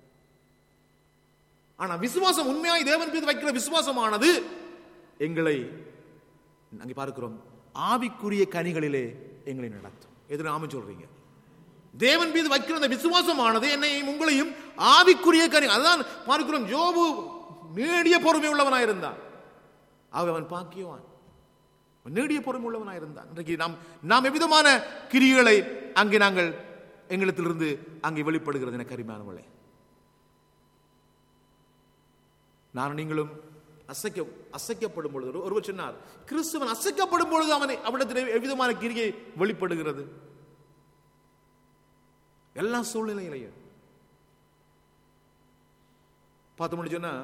ஆனா விசுவாசம் உண்மையாய் தேவன் மீது வைக்கிற விசுவாசமானது எங்களை அங்கே பார்க்கிறோம் ஆவிக்குரிய கனிகளிலே எங்களை நடத்தும் எது நாம சொல்றீங்க தேவன் மீது வைக்கிற அந்த விசுவாசமானது என்னையும் உங்களையும் ஆவிக்குரிய கனி அதான் பார்க்கிறோம் ஜோபு நீடிய பொறுமை உள்ளவனாய் இருந்தான் ஆக அவன் பாக்கியவான் அவன் நீடிய பொறுமை உள்ளவனாய் இருந்தான் இன்றைக்கு நாம் நாம் எவ்விதமான கிரிகளை அங்கே நாங்கள் எங்களிடத்திலிருந்து அங்கே வெளிப்படுகிறது என கரிமானவளே நான் நீங்களும் அசைக்க அசைக்கப்படும் பொழுது ஒரு- ஒருவர் சொன்னார் கிறிஸ்துவன் அசைக்கப்படும் பொழுது அவனை அவனிடத்தில் எவ்விதமான கிரியை வெளிப்படுகிறது எல்லா சூழ்நிலையிலையும் பார்த்து முடியும் சொன்னா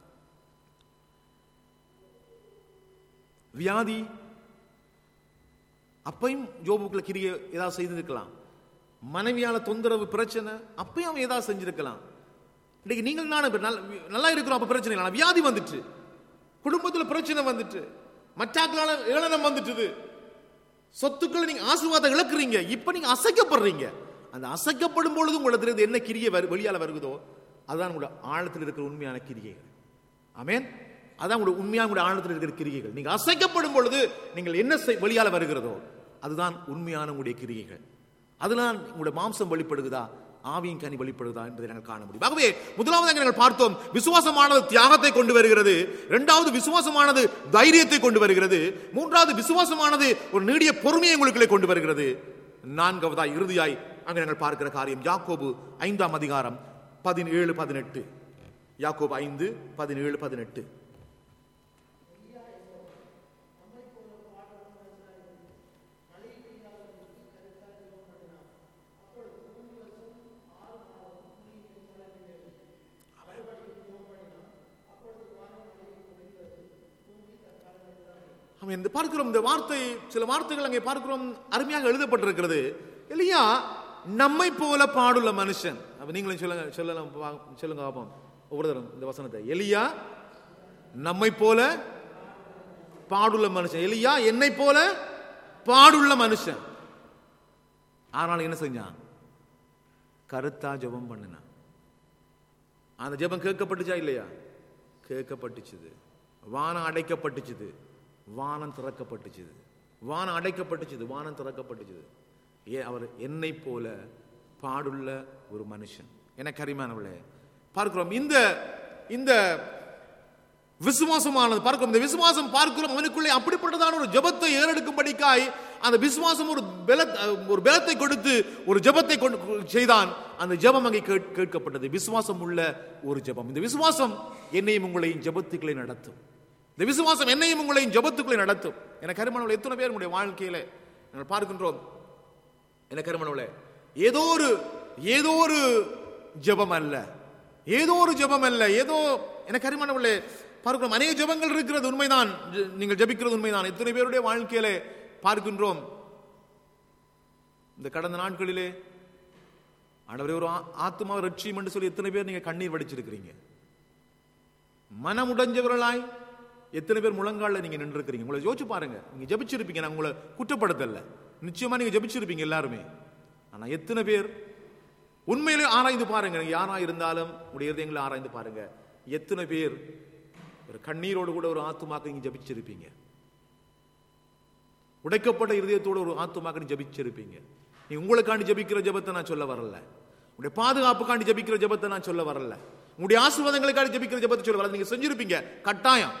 வியாதி அப்பையும் ஜோபுக்குள்ள கிரியை ஏதாவது செய்திருக்கலாம் மனைவியால தொந்தரவு பிரச்சனை அப்பயும் அவன் ஏதாவது செஞ்சிருக்கலாம் இன்னைக்கு நீங்கள் நானும் இப்ப நல்ல- நல்லா இருக்கிறோம் அப்ப பிரச்சனை இல்லை ஆனா வியாதி வந்துட்டு குடும்பத்துல பிரச்சனை வந்துட்டு மற்றாக்களால ஏளனம் வந்துட்டுது சொத்துக்களை நீங்க ஆசீர்வாதம் இழக்கிறீங்க இப்ப நீங்க அசைக்கப்படுறீங்க அந்த அசைக்கப்படும் பொழுது உங்களிடத்திலிருந்து என்ன கிரியை வரு- வெளியால வருகுதோ அதுதான் உங்களோட ஆழத்தில் இருக்கிற உண்மையான கிரியைகள் ஆமென் அதான் உங்களுடைய உண்மையான உங்களுடைய ஆழத்தில் இருக்கிற கிரியைகள் நீங்க அசைக்கப்படும் பொழுது நீங்கள் என்ன செய்- வெளியால வருகிறதோ அதுதான் உண்மையான உங்களுடைய கிரியைகள் அதெல்லாம் உங்களுடைய மாம்சம் வெளிப்படுகுதா ஆவியின் கனி வெளிப்படுதா என்பதை நாங்கள் காண முடியும் ஆகவே முதலாவதாக நாங்கள் பார்த்தோம் விசுவாசமானது தியாகத்தை கொண்டு வருகிறது இரண்டாவது விசுவாசமானது தைரியத்தை கொண்டு வருகிறது மூன்றாவது விசுவாசமானது ஒரு நீடிய பொறுமையை உங்களுக்குள்ளே கொண்டு வருகிறது நான்காவதாய் இறுதியாய் அங்கே நாங்கள் பார்க்கிற காரியம் யாக்கோபு ஐந்தாம் அதிகாரம் பதினேழு பதினெட்டு யாக்கோபு ஐந்து பதினேழு பதினெட்டு ஆமென். இந்த பார்க்கிறோம் இந்த வார்த்தை சில வார்த்தைகள் அங்கே பார்க்கிறோம் அருமையாக எழுதப்பட்டிருக்கிறது எலியா நம்மை போல பாடுள்ள மனுஷன் அப்ப நீங்களும் சொல்லுங்க சொல்லலாம் பா- சொல்லுங்க பாப்போம் ஒவ்வொரு தரம் இந்த வசனத்தை எலியா நம்மை போல பாடுள்ள மனுஷன் எலியா என்னை போல பாடுள்ள மனுஷன் ஆனால் என்ன செஞ்சான் கருத்தா ஜெபம் பண்ணினான் அந்த ஜெபம் கேட்கப்பட்டுச்சா இல்லையா கேட்கப்பட்டுச்சுது வானம் அடைக்கப்பட்டுச்சுது வானம் திறக்கப்பட்டுச்சுது வானம் அடைக்கப்பட்டுச்சுது வானம் திறக்கப்பட்டுச்சுது ஏ அவர் என்னை போல பாடுள்ள ஒரு மனுஷன் என கரிமானவளே பார்க்கிறோம் இந்த இந்த விசுவாசமானது பார்க்கிறோம் இந்த விசுவாசம் பார்க்கிறோம் அவனுக்குள்ளே அப்படிப்பட்டதான ஒரு ஜெபத்தை ஏறெடுக்கும்படிக்காய் அந்த விசுவாசம் ஒரு பல ஒரு பலத்தை கொடுத்து ஒரு ஜெபத்தை கொண்டு செய்தான் அந்த ஜெபம் அங்கே கேட்- கேட்கப்பட்டது விசுவாசம் உள்ள ஒரு ஜெபம் இந்த விசுவாசம் என்னையும் உங்களையும் ஜெபத்துக்களை நடத்தும் இந்த விசுவாசம் என்னையும் உங்களையும் ஜெபத்துக்களை நடத்தும் என கருமணவளை எத்தனை பேர் உங்களுடைய வாழ்க்கையில நாங்கள் பார்க்கின்றோம் என்ன கருமணவளே ஏதோ ஒரு ஏதோ ஒரு ஜெபம் அல்ல ஏதோ ஒரு ஜெபம் அல்ல ஏதோ என கருமணவளே பார்க்கிறோம் அநேக ஜெபங்கள் இருக்கிறது உண்மைதான் ஜ- நீங்கள் ஜெபிக்கிறது உண்மைதான் எத்தனை பேருடைய வாழ்க்கையிலே பார்க்கின்றோம் இந்த கடந்த நாட்களிலே ஆண்டவரே ஒரு ஆ- ஆத்துமாவை ரட்சியம் என்று சொல்லி எத்தனை பேர் நீங்க கண்ணீர் வடிச்சிருக்கிறீங்க மனம் உடைஞ்சவர்களாய் எத்தனை பேர் முழங்கால நீங்க நின்றுருக்கிறீங்க உங்களை யோசிச்சு பாருங்க நீங்க ஜெபிச்சிருப்பீங்க நான் உங்களை குற்றப்படுத்தல நிச்சயமா நீங்க ஜெபிச்சிருப்பீங்க எல்லாருமே ஆனா எத்தனை பேர் உண்மையிலே ஆராய்ந்து பாருங்க நீங்க யாரா இருந்தாலும் உடைய இருதயங்களை ஆராய்ந்து பாருங்க எத்தனை பேர் ஒரு கண்ணீரோடு கூட ஒரு ஆத்துமாக்கு நீங்க ஜெபிச்சிருப்பீங்க உடைக்கப்பட்ட இருதயத்தோட ஒரு ஆத்துமாக்கு நீ ஜெபிச்சிருப்பீங்க நீ உங்களுக்காண்டி ஜெபிக்கிற ஜெபத்தை நான் சொல்ல வரல உங்களுடைய பாதுகாப்புக்காண்டி ஜெபிக்கிற ஜெபத்தை நான் சொல்ல வரல உங்களுடைய ஆசீர்வாதங்களுக்காண்டி ஜெபிக்கிற ஜெபத்தை சொல்ல வரல நீங்க செஞ்சிருப்பீங்க கட்டாயம்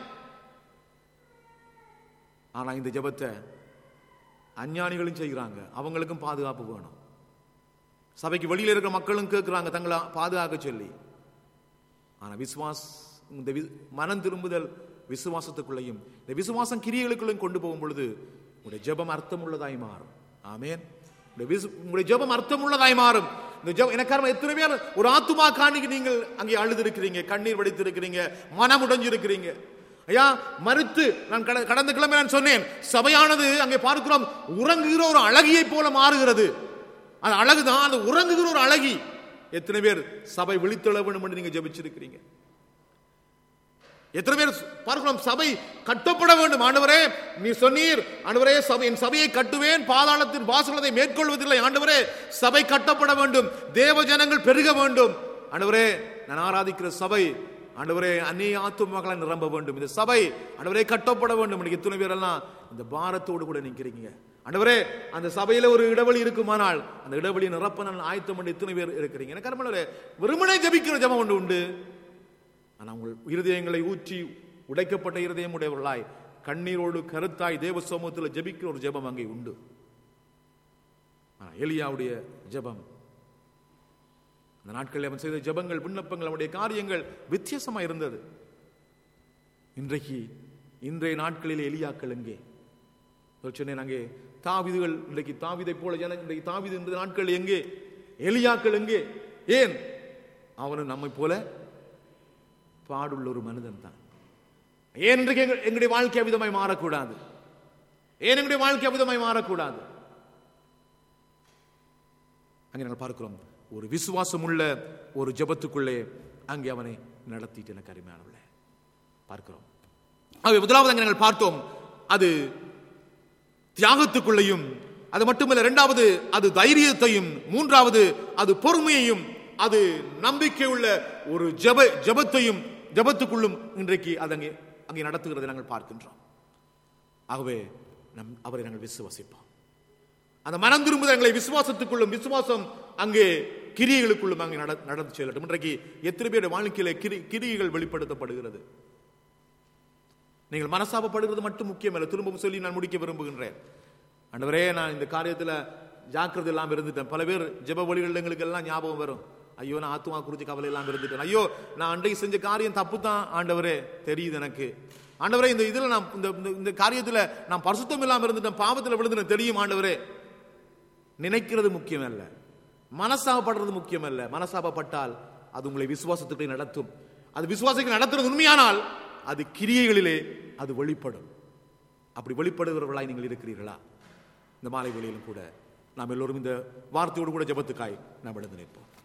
ஆனா இந்த ஜெபத்தை அஞ்ஞானிகளும் செய்கிறாங்க அவங்களுக்கும் பாதுகாப்பு வேணும் சபைக்கு வெளியில இருக்கிற மக்களும் கேட்கிறாங்க தங்களை பாதுகாக்க சொல்லி ஆனா விசுவாஸ் இந்த வி- மனம் திரும்புதல் விசுவாசத்துக்குள்ளேயும் இந்த விசுவாசம் கிரியைகளுக்குள்ளையும் கொண்டு போகும் பொழுது உங்களுடைய ஜெபம் அர்த்தமுள்ளதாய் மாறும் ஆமென் உங்களுடைய விசு- உங்களுடைய ஜெபம் அர்த்தமுள்ளதாய் மாறும் இந்த ஜெபம் எனக்காரமா எத்தனை பேர் ஒரு ஆத்துமா காணிக்கு நீங்கள் அங்கே அழுது இருக்கிறீங்க கண்ணீர் வடித்து இருக்கிறீங்க மனம் உடைஞ்சு இருக்கிறீங்க ஐயா மறுத்து நான் கட- கடந்த கிழமை நான் சொன்னேன் சபையானது அங்கே பார்க்கிறோம் உறங்குகிற ஒரு அழகியை போல மாறுகிறது அது அழகுதான் அது உறங்குகிற ஒரு அழகி எத்தனை பேர் சபை விழித்தெழ வேண்டும் என்று நீங்க ஜெபிச்சிருக்கிறீங்க எத்தனை பேர் பார்க்கலாம் சபை கட்டப்பட வேண்டும் ஆண்டவரே நீ சொன்னீர் ஆண்டவரே சபை என் சபையை கட்டுவேன் பாதாளத்தின் வாசலத்தை மேற்கொள்வதில்லை ஆண்டவரே சபை கட்டப்பட வேண்டும் தேவ ஜனங்கள் பெருக வேண்டும் ஆண்டவரே நான் ஆராதிக்கிற சபை ஆண்டவரே அந்நிய ஆத்துமக்களை நிரம்ப வேண்டும் இந்த சபை ஆண்டவரே கட்டப்பட வேண்டும் இன்னைக்கு எத்தனை பேர் எல்லாம் இந்த பாரத்தோடு கூட நிற்கிறீங்க ஆண்டவரே அந்த சபையில ஒரு இடைவெளி இருக்குமானால் அந்த இடைவெளி நிரப்ப நான் ஆயத்தம் பண்ணி எத்தனை பேர் இருக்கிறீங்க எனக்கு கர்மலரே வெறுமனே ஜபிக்கிற ஜபம் ஒன்று உண்டு ஆனால் உங்கள் இருதயங்களை ஊற்றி உடைக்கப்பட்ட இருதயம் உடையவர்களாய் கண்ணீரோடு கருத்தாய் தேவ சமூகத்தில் ஜெபிக்கிற ஒரு ஜெபம் அங்கே உண்டு ஆனா, எலியாவுடைய ஜெபம் அந்த நாட்களில் அவன் செய்த ஜெபங்கள் விண்ணப்பங்கள் அவனுடைய காரியங்கள் வித்தியாசமா இருந்தது இன்றைக்கு இன்றைய நாட்களில் எலியாக்கள் எங்கே ஒரு சொன்னேன் அங்கே தாவிதுகள் இன்றைக்கு தாவிதை போல ஜன இன்றைக்கு தாவிது இந்த நாட்கள் எங்கே எலியாக்கள் எங்கே ஏன் அவனும் நம்மை போல பாடுள்ள ஒரு மனிதன் தான் ஏன் இன்றைக்கு எங்க- எங்களுடைய வாழ்க்கை அவிதமாய் மாறக்கூடாது ஏன் எங்களுடைய வாழ்க்கை அவிதமாய் மாறக்கூடாது அங்கே நாங்கள் பார்க்கிறோம் ஒரு விசுவாசம் உள்ள ஒரு ஜெபத்துக்குள்ளே அங்கே அவனை நடத்திட்டு எனக்கு அருமையானவர்களே பார்க்கிறோம் ஆகவே முதலாவது அங்கே நாங்கள் பார்த்தோம் அது தியாகத்துக்குள்ளேயும் அது மட்டுமல்ல இரண்டாவது அது தைரியத்தையும் மூன்றாவது அது பொறுமையையும் அது நம்பிக்கை உள்ள ஒரு ஜெப ஜெபத்தையும் ஜெபத்துக்குள்ளும் இன்றைக்கு அது அங்கே அங்கே நடத்துகிறதை நாங்கள் பார்க்கின்றோம் ஆகவே நம் அவரை நாங்கள் விசுவாசிப்போம் அந்த மனம் திரும்புதல் எங்களை விசுவாசத்துக்குள்ளும் விசுவாசம் அங்கே கிரியைகளுக்குள்ளும் அங்கே நட நடந்து செல்லட்டும் இன்றைக்கு எத்தனை பேருடைய வாழ்க்கையில கிரி கிரியைகள் வெளிப்படுத்தப்படுகிறது நீங்கள் மனசாபப்படுகிறது மட்டும் முக்கியமல்ல திரும்பவும் சொல்லி நான் முடிக்க விரும்புகின்றேன் ஆண்டவரே நான் இந்த காரியத்துல ஜாக்கிரதை இல்லாம இருந்துட்டேன் பல பேர் ஜெப வழிகள் எங்களுக்கு எல்லாம் ஞாபகம் வரும் ஐயோ நான் ஆத்துமா குறித்து கவலை இல்லாம இருந்துட்டேன் ஐயோ நான் அன்றைக்கு செஞ்ச காரியம் தப்பு தான் ஆண்டவரே தெரியுது எனக்கு ஆண்டவரே இந்த இதுல நான் இந்த இந்த- இந்த காரியத்துல நான் பரிசுத்தம் இல்லாம இருந்துட்டேன் பாவத்துல விழுந்துட்டேன் தெரியும் ஆண்டவரே நினைக்கிறது முக்கியம் அல்ல மனசாபப்படுறது முக்கியம் அல்ல மனசாபப்பட்டால் அது உங்களை விசுவாசத்துக்கு நடத்தும் அது விசுவாசத்துக்கு நடத்துறது உண்மையானால் அது கிரியைகளிலே அது வெளிப்படும் அப்படி வெளிப்படுகிறவர்களாய் நீங்கள் இருக்கிறீர்களா இந்த மாலை வேளையிலும் கூட நாம் எல்லோரும் இந்த வார்த்தையோடு கூட ஜெபத்துக்காய் நாம் எழுந்து நிற்போம்